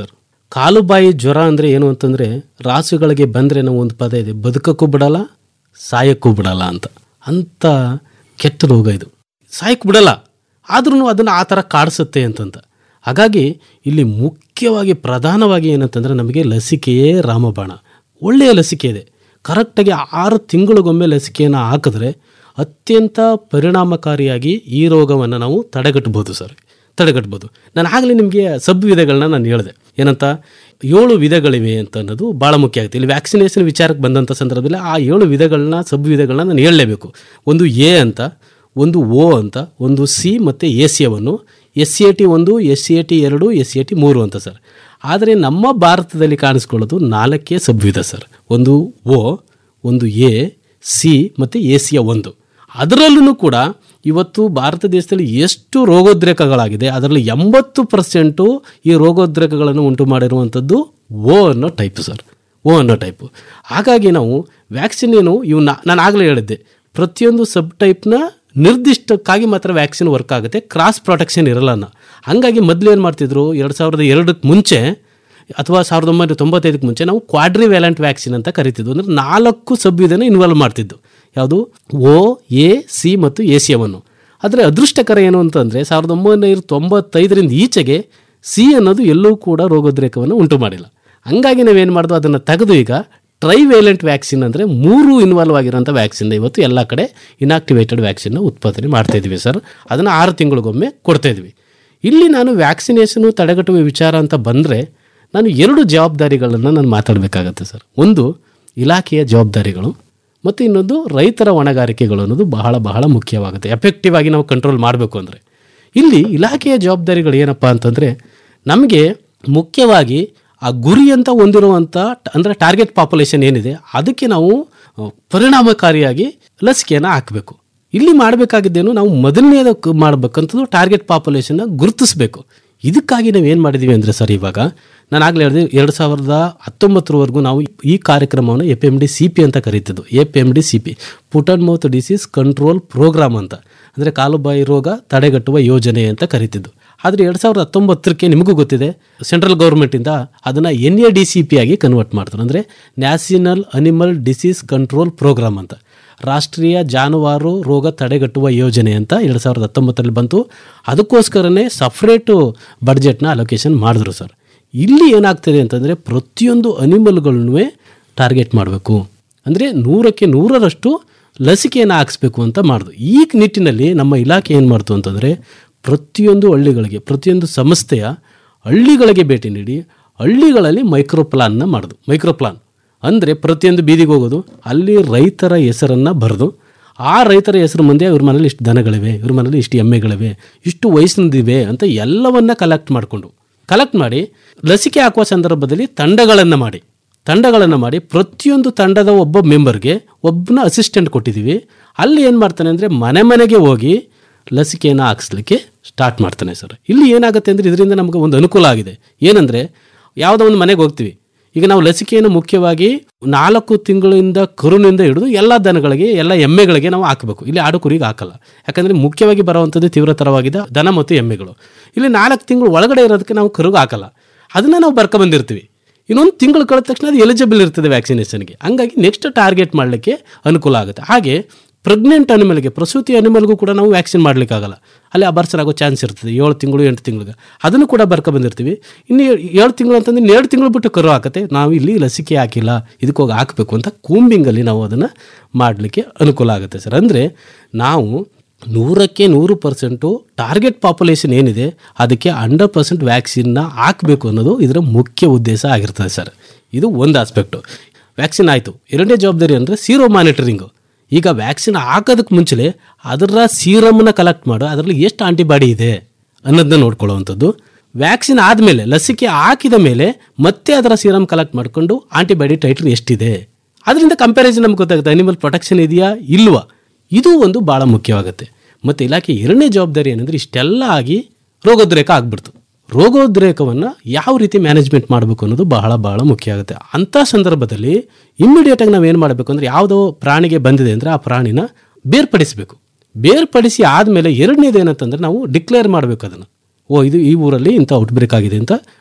Speaker 7: ಕಾಲುಬಾಯಿ ಜ್ವರ ಅಂದರೆ ಏನು ಅಂತಂದರೆ ರಾಸುಗಳಿಗೆ ಬಂದರೆ ನಾವು ಒಂದು ಪದ ಇದೆ ಬದುಕಕ್ಕೂ ಬಿಡಲ್ಲ ಸಾಯಕ್ಕೂ ಬಿಡಲ್ಲ ಅಂತ ಅಂಥ ಕೆಟ್ಟ ರೋಗ ಇದು ಸಾಯಕ್ಕೆ ಬಿಡಲ್ಲ ಆದ್ರೂ ಅದನ್ನು ಆ ಥರ ಕಾಡಿಸುತ್ತೆ ಅಂತಂತ ಹಾಗಾಗಿ ಇಲ್ಲಿ ಮುಖ್ಯವಾಗಿ ಪ್ರಧಾನವಾಗಿ ಏನಂತಂದರೆ ನಮಗೆ ಲಸಿಕೆಯೇ ರಾಮಬಾಣ ಒಳ್ಳೆಯ ಲಸಿಕೆ ಇದೆ ಕರೆಕ್ಟಾಗಿ ಆರು ತಿಂಗಳಿಗೊಮ್ಮೆ ಲಸಿಕೆಯನ್ನು ಹಾಕಿದ್ರೆ ಅತ್ಯಂತ ಪರಿಣಾಮಕಾರಿಯಾಗಿ ಈ ರೋಗವನ್ನು ನಾವು ತಡೆಗಟ್ಟಬಹುದು ಸರ್ ತಡೆಗಟ್ಬೋದು ನಾನು ಆಗಲೇ ನಿಮಗೆ ಸಬ್ ವಿಧಗಳನ್ನ ನಾನು ಹೇಳಿದೆ ಏನಂತ ಏಳು ವಿಧಗಳಿವೆ ಅಂತ ಅನ್ನೋದು ಭಾಳ ಮುಖ್ಯ ಆಗುತ್ತೆ ಇಲ್ಲಿ ವ್ಯಾಕ್ಸಿನೇಷನ್ ವಿಚಾರಕ್ಕೆ ಬಂದಂಥ ಸಂದರ್ಭದಲ್ಲಿ ಆ ಏಳು ವಿಧಗಳನ್ನ ಸಬ್ ವಿಧಗಳನ್ನ ನಾನು ಹೇಳಲೇಬೇಕು ಒಂದು ಎ ಅಂತ ಒಂದು ಓ ಅಂತ ಒಂದು ಸಿ ಮತ್ತು ಎ ಸಿ ಅವನ್ನು ಎಸ್ ಸಿ ಎ ಟಿ ಒಂದು ಎಸ್ ಸಿ ಎ ಟಿ ಎರಡು ಎಸ್ ಸಿ ಎ ಟಿ ಮೂರು ಅಂತ ಸರ್ ಆದರೆ ನಮ್ಮ ಭಾರತದಲ್ಲಿ ಕಾಣಿಸ್ಕೊಳ್ಳೋದು ನಾಲ್ಕೇ ಸಬ್ವಿಧ ಸರ್ ಒಂದು ಓ ಒಂದು ಎ ಸಿ ಮತ್ತು ಎ ಸಿಯ ಒಂದು ಅದರಲ್ಲೂ ಕೂಡ ಇವತ್ತು ಭಾರತ ದೇಶದಲ್ಲಿ ಎಷ್ಟು ರೋಗೋದ್ರೇಕಗಳಾಗಿದೆ ಅದರಲ್ಲಿ ಎಂಬತ್ತು ಪರ್ಸೆಂಟು ಈ ರೋಗೋದ್ರೇಕಗಳನ್ನು ಉಂಟು ಮಾಡಿರುವಂಥದ್ದು ಓ ಅನ್ನೋ ಟೈಪ್ ಸರ್ ಓ ಅನ್ನೋ ಟೈಪು ಹಾಗಾಗಿ ನಾವು ವ್ಯಾಕ್ಸಿನ್ ಏನು ಇವು ನಾನು ಆಗಲೇ ಹೇಳಿದ್ದೆ ಪ್ರತಿಯೊಂದು ಸಬ್ ಟೈಪ್ನ ನಿರ್ದಿಷ್ಟಕ್ಕಾಗಿ ಮಾತ್ರ ವ್ಯಾಕ್ಸಿನ್ ವರ್ಕ್ ಆಗುತ್ತೆ ಕ್ರಾಸ್ ಪ್ರೊಟೆಕ್ಷನ್ ಇರಲ್ಲ ಅನ್ನೋ. ಹಾಗಾಗಿ ಮೊದಲು ಏನು ಮಾಡ್ತಿದ್ರು ಎರಡು ಸಾವಿರದ ಎರಡಕ್ಕೆ ಮುಂಚೆ ಅಥವಾ ಸಾವಿರದ ಒಂಬೈನೂರ ತೊಂಬತ್ತೈದಕ್ಕೆ ಮುಂಚೆ ನಾವು ಕ್ವಾಡ್ರಿ ವ್ಯಾಲೆಂಟ್ ವ್ಯಾಕ್ಸಿನ್ ಅಂತ ಕರಿತಿದ್ವು ಅಂದರೆ ನಾಲ್ಕು ಸಬ್ ಇದನ್ನು ಇನ್ವಾಲ್ವ್ ಮಾಡ್ತಿದ್ದು ಯಾವುದು ಓ ಎ ಸಿ ಮತ್ತು ಎ ಸಿ ಅವನ್ನು ಆದರೆ ಅದೃಷ್ಟಕರ ಏನು ಅಂತಂದರೆ ಸಾವಿರದ ಒಂಬೈನೂರ ತೊಂಬತ್ತೈದರಿಂದ ಈಚೆಗೆ ಸಿ ಅನ್ನೋದು ಎಲ್ಲೂ ಕೂಡ ರೋಗೋದ್ರೇಕವನ್ನು ಉಂಟು ಮಾಡಿಲ್ಲ ಹಂಗಾಗಿ ನಾವೇನು ಮಾಡಿದ್ವು ಅದನ್ನು ತೆಗೆದು ಈಗ ಟ್ರೈವೇಲೆಂಟ್ ವ್ಯಾಕ್ಸಿನ್ ಅಂದರೆ ಮೂರು ಇನ್ವಾಲ್ವ್ ಆಗಿರೋಂಥ ವ್ಯಾಕ್ಸಿನ್ ಇವತ್ತು ಎಲ್ಲ ಕಡೆ ಇನಾಕ್ಟಿವೇಟೆಡ್ ವ್ಯಾಕ್ಸಿನ್ನ ಉತ್ಪಾದನೆ ಮಾಡ್ತಾ ಇದ್ವಿ ಸರ್ ಅದನ್ನು ಆರು ತಿಂಗಳಿಗೊಮ್ಮೆ ಕೊಡ್ತಾ ಇದ್ವಿ ಇಲ್ಲಿ ನಾನು ವ್ಯಾಕ್ಸಿನೇಷನು ತಡೆಗಟ್ಟುವ ವಿಚಾರ ಅಂತ ಬಂದರೆ ನಾನು ಎರಡು ಜವಾಬ್ದಾರಿಗಳನ್ನು ನಾನು ಮಾತಾಡಬೇಕಾಗತ್ತೆ ಸರ್ ಒಂದು ಇಲಾಖೆಯ ಜವಾಬ್ದಾರಿಗಳು ಮತ್ತು ಇನ್ನೊಂದು ರೈತರ ಹೊಣೆಗಾರಿಕೆಗಳು ಅನ್ನೋದು ಬಹಳ ಬಹಳ ಮುಖ್ಯವಾಗುತ್ತೆ ಎಫೆಕ್ಟಿವ್ ಆಗಿ ನಾವು ಕಂಟ್ರೋಲ್ ಮಾಡಬೇಕು ಅಂದರೆ ಇಲ್ಲಿ ಇಲಾಖೆಯ ಜವಾಬ್ದಾರಿಗಳು ಏನಪ್ಪ ಅಂತಂದರೆ ನಮಗೆ ಮುಖ್ಯವಾಗಿ ಆ ಗುರಿ ಅಂತ ಹೊಂದಿರುವಂಥ ಅಂದರೆ ಟಾರ್ಗೆಟ್ ಪಾಪ್ಯುಲೇಷನ್ ಏನಿದೆ ಅದಕ್ಕೆ ನಾವು ಆ, ಪರಿಣಾಮಕಾರಿಯಾಗಿ ಲಸಿಕೆಯನ್ನು ಹಾಕಬೇಕು ಇಲ್ಲಿ ಮಾಡಬೇಕಾಗಿದ್ದೇನು ನಾವು ಮೊದಲನೇದಕ್ಕೆ ಮಾಡಬೇಕಂತದ್ದು ಟಾರ್ಗೆಟ್ ಪಾಪ್ಯುಲೇಷನ್ನ ಗುರುತಿಸಬೇಕು ಇದಕ್ಕಾಗಿ ನಾವು ಏನು ಮಾಡಿದ್ದೀವಿ ಅಂದರೆ ಸರ್ ಇವಾಗ ನಾನು ಆಗಲೇ ಹೇಳಿದೆ ಎರಡು ಸಾವಿರದ ಹತ್ತೊಂಬತ್ತರವರೆಗೂ ನಾವು ಈ ಕಾರ್ಯಕ್ರಮವನ್ನು A P M D C P ಅಂತ ಕರೀತಿದ್ದು A P M D C P foot and mouth disease control programme ಅಂತ ಅಂದರೆ ಕಾಲುಬಾಯಿ ರೋಗ ತಡೆಗಟ್ಟುವ ಯೋಜನೆ ಅಂತ ಕರೀತಿದ್ದು ಆದರೆ ಎರಡು ಸಾವಿರದ ಹತ್ತೊಂಬತ್ತರಕ್ಕೆ ನಿಮಗೂ ಗೊತ್ತಿದೆ ಸೆಂಟ್ರಲ್ ಗೌರ್ಮೆಂಟಿಂದ ಅದನ್ನು N A D C P ಆಗಿ ಕನ್ವರ್ಟ್ ಮಾಡ್ತಾರೆ ಅಂದರೆ national animal disease control programme ಅಂತ ರಾಷ್ಟ್ರೀಯ ಜಾನುವಾರು ರೋಗ ತಡೆಗಟ್ಟುವ ಯೋಜನೆ ಅಂತ ಎರಡು ಸಾವಿರದ ಹತ್ತೊಂಬತ್ತರಲ್ಲಿ ಬಂತು ಅದಕ್ಕೋಸ್ಕರನೇ ಸಪ್ರೇಟು ಬಡ್ಜೆಟ್ನ ಅಲೊಕೇಶನ್ ಮಾಡಿದ್ರು ಸರ್ ಇಲ್ಲಿ ಏನಾಗ್ತದೆ ಅಂತಂದರೆ ಪ್ರತಿಯೊಂದು ಅನಿಮಲ್ಗಳನ್ನೂ ಟಾರ್ಗೆಟ್ ಮಾಡಬೇಕು ಅಂದರೆ ನೂರಕ್ಕೆ ನೂರರಷ್ಟು ಲಸಿಕೆಯನ್ನು ಹಾಕಿಸ್ಬೇಕು ಅಂತ ಮಾಡಿದ್ರು ಈ ನಿಟ್ಟಿನಲ್ಲಿ ನಮ್ಮ ಇಲಾಖೆ ಏನು ಮಾಡ್ತು ಅಂತಂದರೆ ಪ್ರತಿಯೊಂದು ಹಳ್ಳಿಗಳಿಗೆ ಪ್ರತಿಯೊಂದು ಸಂಸ್ಥೆಯ ಹಳ್ಳಿಗಳಿಗೆ ಭೇಟಿ ನೀಡಿ ಹಳ್ಳಿಗಳಲ್ಲಿ ಮೈಕ್ರೋ ಪ್ಲಾನ್ನ ಮಾಡಿದ್ರು ಮೈಕ್ರೋ ಪ್ಲಾನ್ ಅಂದರೆ ಪ್ರತಿಯೊಂದು ಬೀದಿಗೆ ಹೋಗೋದು ಅಲ್ಲಿ ರೈತರ ಹೆಸರನ್ನು ಬರೆದು ಆ ರೈತರ ಹೆಸರು ಮುಂದೆ ಇವ್ರ ಮನೇಲಿ ಇಷ್ಟು ದನಗಳಿವೆ ಇವ್ರ ಮನೇಲಿ ಇಷ್ಟು ಎಮ್ಮೆಗಳಿವೆ ಇಷ್ಟು ವಯಸ್ಸಿನದಿವೆ ಅಂತ ಎಲ್ಲವನ್ನ ಕಲೆಕ್ಟ್ ಮಾಡಿಕೊಂಡು ಕಲೆಕ್ಟ್ ಮಾಡಿ ಲಸಿಕೆ ಹಾಕುವ ಸಂದರ್ಭದಲ್ಲಿ ತಂಡಗಳನ್ನು ಮಾಡಿ ತಂಡಗಳನ್ನು ಮಾಡಿ ಪ್ರತಿಯೊಂದು ತಂಡದ ಒಬ್ಬ ಮೆಂಬರ್ಗೆ ಒಬ್ಬನ ಅಸಿಸ್ಟೆಂಟ್ ಕೊಟ್ಟಿದ್ದೀವಿ ಅಲ್ಲಿ ಏನು ಮಾಡ್ತಾನೆ ಅಂದರೆ ಮನೆ ಮನೆಗೆ ಹೋಗಿ ಲಸಿಕೆಯನ್ನು ಹಾಕಿಸ್ಲಿಕ್ಕೆ ಸ್ಟಾರ್ಟ್ ಮಾಡ್ತಾನೆ ಸರ್ ಇಲ್ಲಿ ಏನಾಗುತ್ತೆ ಅಂದರೆ ಇದರಿಂದ ನಮಗೆ ಒಂದು ಅನುಕೂಲ ಆಗಿದೆ ಏನಂದರೆ ಯಾವುದೋ ಒಂದು ಮನೆಗೆ ಹೋಗ್ತೀವಿ ಈಗ ನಾವು ಲಸಿಕೆಯನ್ನು ಮುಖ್ಯವಾಗಿ ನಾಲ್ಕು ತಿಂಗಳಿಂದ ಕರುನಿಂದ ಹಿಡಿದು ಎಲ್ಲ ದನಗಳಿಗೆ ಎಲ್ಲ ಎಮ್ಮೆಗಳಿಗೆ ನಾವು ಹಾಕಬೇಕು ಇಲ್ಲಿ ಆಡು ಕುರಿಗೆ ಹಾಕಲ್ಲ ಯಾಕಂದರೆ ಮುಖ್ಯವಾಗಿ ಬರುವಂಥದ್ದು ತೀವ್ರತರವಾಗಿದೆ ದನ ಮತ್ತು ಎಮ್ಮೆಗಳು ಇಲ್ಲಿ ನಾಲ್ಕು ತಿಂಗಳು ಒಳಗಡೆ ಇರೋದಕ್ಕೆ ನಾವು ಕರುಗೆ ಹಾಕಲ್ಲ ಅದನ್ನು ನಾವು ಬರ್ಕೊಬಂದಿರ್ತೀವಿ ಇನ್ನೊಂದು ತಿಂಗಳು ಕಳೆದ ತಕ್ಷಣ ಅದು ಎಲಿಜಿಬಲ್ ಇರ್ತದೆ ವ್ಯಾಕ್ಸಿನೇಷನ್ಗೆ ಹಂಗಾಗಿ ನೆಕ್ಸ್ಟ್ ಟಾರ್ಗೆಟ್ ಮಾಡಲಿಕ್ಕೆ ಅನುಕೂಲ ಆಗುತ್ತೆ ಹಾಗೆ ಪ್ರೆಗ್ನೆಂಟ್ ಅನಿಮಲ್ಗೆ ಪ್ರಸೂತಿ ಅನಿಮಲ್ಗೂ ಕೂಡ ನಾವು ವ್ಯಾಕ್ಸಿನ್ ಮಾಡಲಿಕ್ಕಾಗಲ್ಲ ಅಲ್ಲಿ ಅಬರ್ಸರ್ ಆಗೋ ಚಾನ್ಸ್ ಇರ್ತದೆ ಏಳು ತಿಂಗಳು ಎಂಟು ತಿಂಗಳಿಗೆ ಅದನ್ನು ಕೂಡ ಬರ್ಕೊ ಬಂದಿರ್ತೀವಿ ಇನ್ನು ಏಳು ತಿಂಗಳು ಅಂತಂದ್ರೆ ಇನ್ನು ಎರಡು ತಿಂಗಳು ಬಿಟ್ಟು ಕರು ಹಾಕತ್ತೆ ನಾವು ಇಲ್ಲಿ ಲಸಿಕೆ ಹಾಕಿಲ್ಲ ಇದಕ್ಕೆ ಹೋಗಿ ಹಾಕಬೇಕು ಅಂತ ಕೂಂಬಿಂಗಲ್ಲಿ ನಾವು ಅದನ್ನು ಮಾಡಲಿಕ್ಕೆ ಅನುಕೂಲ ಆಗುತ್ತೆ ಸರ್ ಅಂದರೆ ನಾವು ನೂರಕ್ಕೆ ನೂರು ಪರ್ಸೆಂಟು ಟಾರ್ಗೆಟ್ ಪಾಪ್ಯುಲೇಷನ್ ಏನಿದೆ ಅದಕ್ಕೆ ಹಂಡ್ರೆಡ್ ಪರ್ಸೆಂಟ್ ವ್ಯಾಕ್ಸಿನ್ನ ಹಾಕಬೇಕು ಅನ್ನೋದು ಇದರ ಮುಖ್ಯ ಉದ್ದೇಶ ಆಗಿರ್ತದೆ ಸರ್ ಇದು ಒಂದು ಆಸ್ಪೆಕ್ಟು ವ್ಯಾಕ್ಸಿನ್ ಆಯಿತು ಎರಡನೇ ಜವಾಬ್ದಾರಿ ಅಂದರೆ ಸೀರೋ ಮಾನಿಟರಿಂಗು ಈಗ ವ್ಯಾಕ್ಸಿನ್ ಹಾಕೋದಕ್ಕೆ ಮುಂಚೆ ಅದರ ಸೀರಮ್ನ ಕಲೆಕ್ಟ್ ಮಾಡು ಅದರಲ್ಲಿ ಎಷ್ಟು ಆಂಟಿಬಾಡಿ ಇದೆ ಅನ್ನೋದನ್ನ ನೋಡ್ಕೊಳ್ಳುವಂಥದ್ದು ವ್ಯಾಕ್ಸಿನ್ ಆದಮೇಲೆ ಲಸಿಕೆ ಹಾಕಿದ ಮೇಲೆ ಮತ್ತೆ ಅದರ ಸೀರಮ್ ಕಲೆಕ್ಟ್ ಮಾಡಿಕೊಂಡು ಆಂಟಿಬಾಡಿ ಟೈಟ್ರ್ ಎಷ್ಟಿದೆ ಅದರಿಂದ ಕಂಪ್ಯಾರಿಸನ್ ನಮ್ಗೆ ಗೊತ್ತಾಗುತ್ತೆ ಅನಿಮಲ್ ಪ್ರೊಟೆಕ್ಷನ್ ಇದೆಯಾ ಇಲ್ವಾ ಇದು ಒಂದು ಭಾಳ ಮುಖ್ಯವಾಗುತ್ತೆ ಮತ್ತು ಇಲಾಖೆ ಎರಡನೇ ಜವಾಬ್ದಾರಿ ಏನಂದರೆ ಇಷ್ಟೆಲ್ಲ ಆಗಿ ರೋಗೋದ್ರೇಕ ಆಗ್ಬಿಡ್ತು ರೋಗೋದ್ರೇಕವನ್ನು ಯಾವ ರೀತಿ ಮ್ಯಾನೇಜ್ಮೆಂಟ್ ಮಾಡಬೇಕು ಅನ್ನೋದು ಬಹಳ ಬಹಳ ಮುಖ್ಯ ಆಗುತ್ತೆ ಅಂಥ ಸಂದರ್ಭದಲ್ಲಿ ಇಮ್ಮಿಡಿಯೇಟಾಗಿ ನಾವು ಏನು ಮಾಡಬೇಕು ಅಂದರೆ ಯಾವುದೋ ಪ್ರಾಣಿಗೆ ಬಂದಿದೆ ಅಂದರೆ ಆ ಪ್ರಾಣಿನ ಬೇರ್ಪಡಿಸಬೇಕು ಬೇರ್ಪಡಿಸಿ ಆದಮೇಲೆ ಎರಡನೇದು ಏನಂತಂದರೆ ನಾವು ಡಿಕ್ಲೇರ್ ಮಾಡಬೇಕು ಅದನ್ನು ಓ ಇದು ಈ ಊರಲ್ಲಿ ಇಂಥ ಔಟ್ಬ್ರೇಕ್ ಆಗಿದೆ ಅಂತ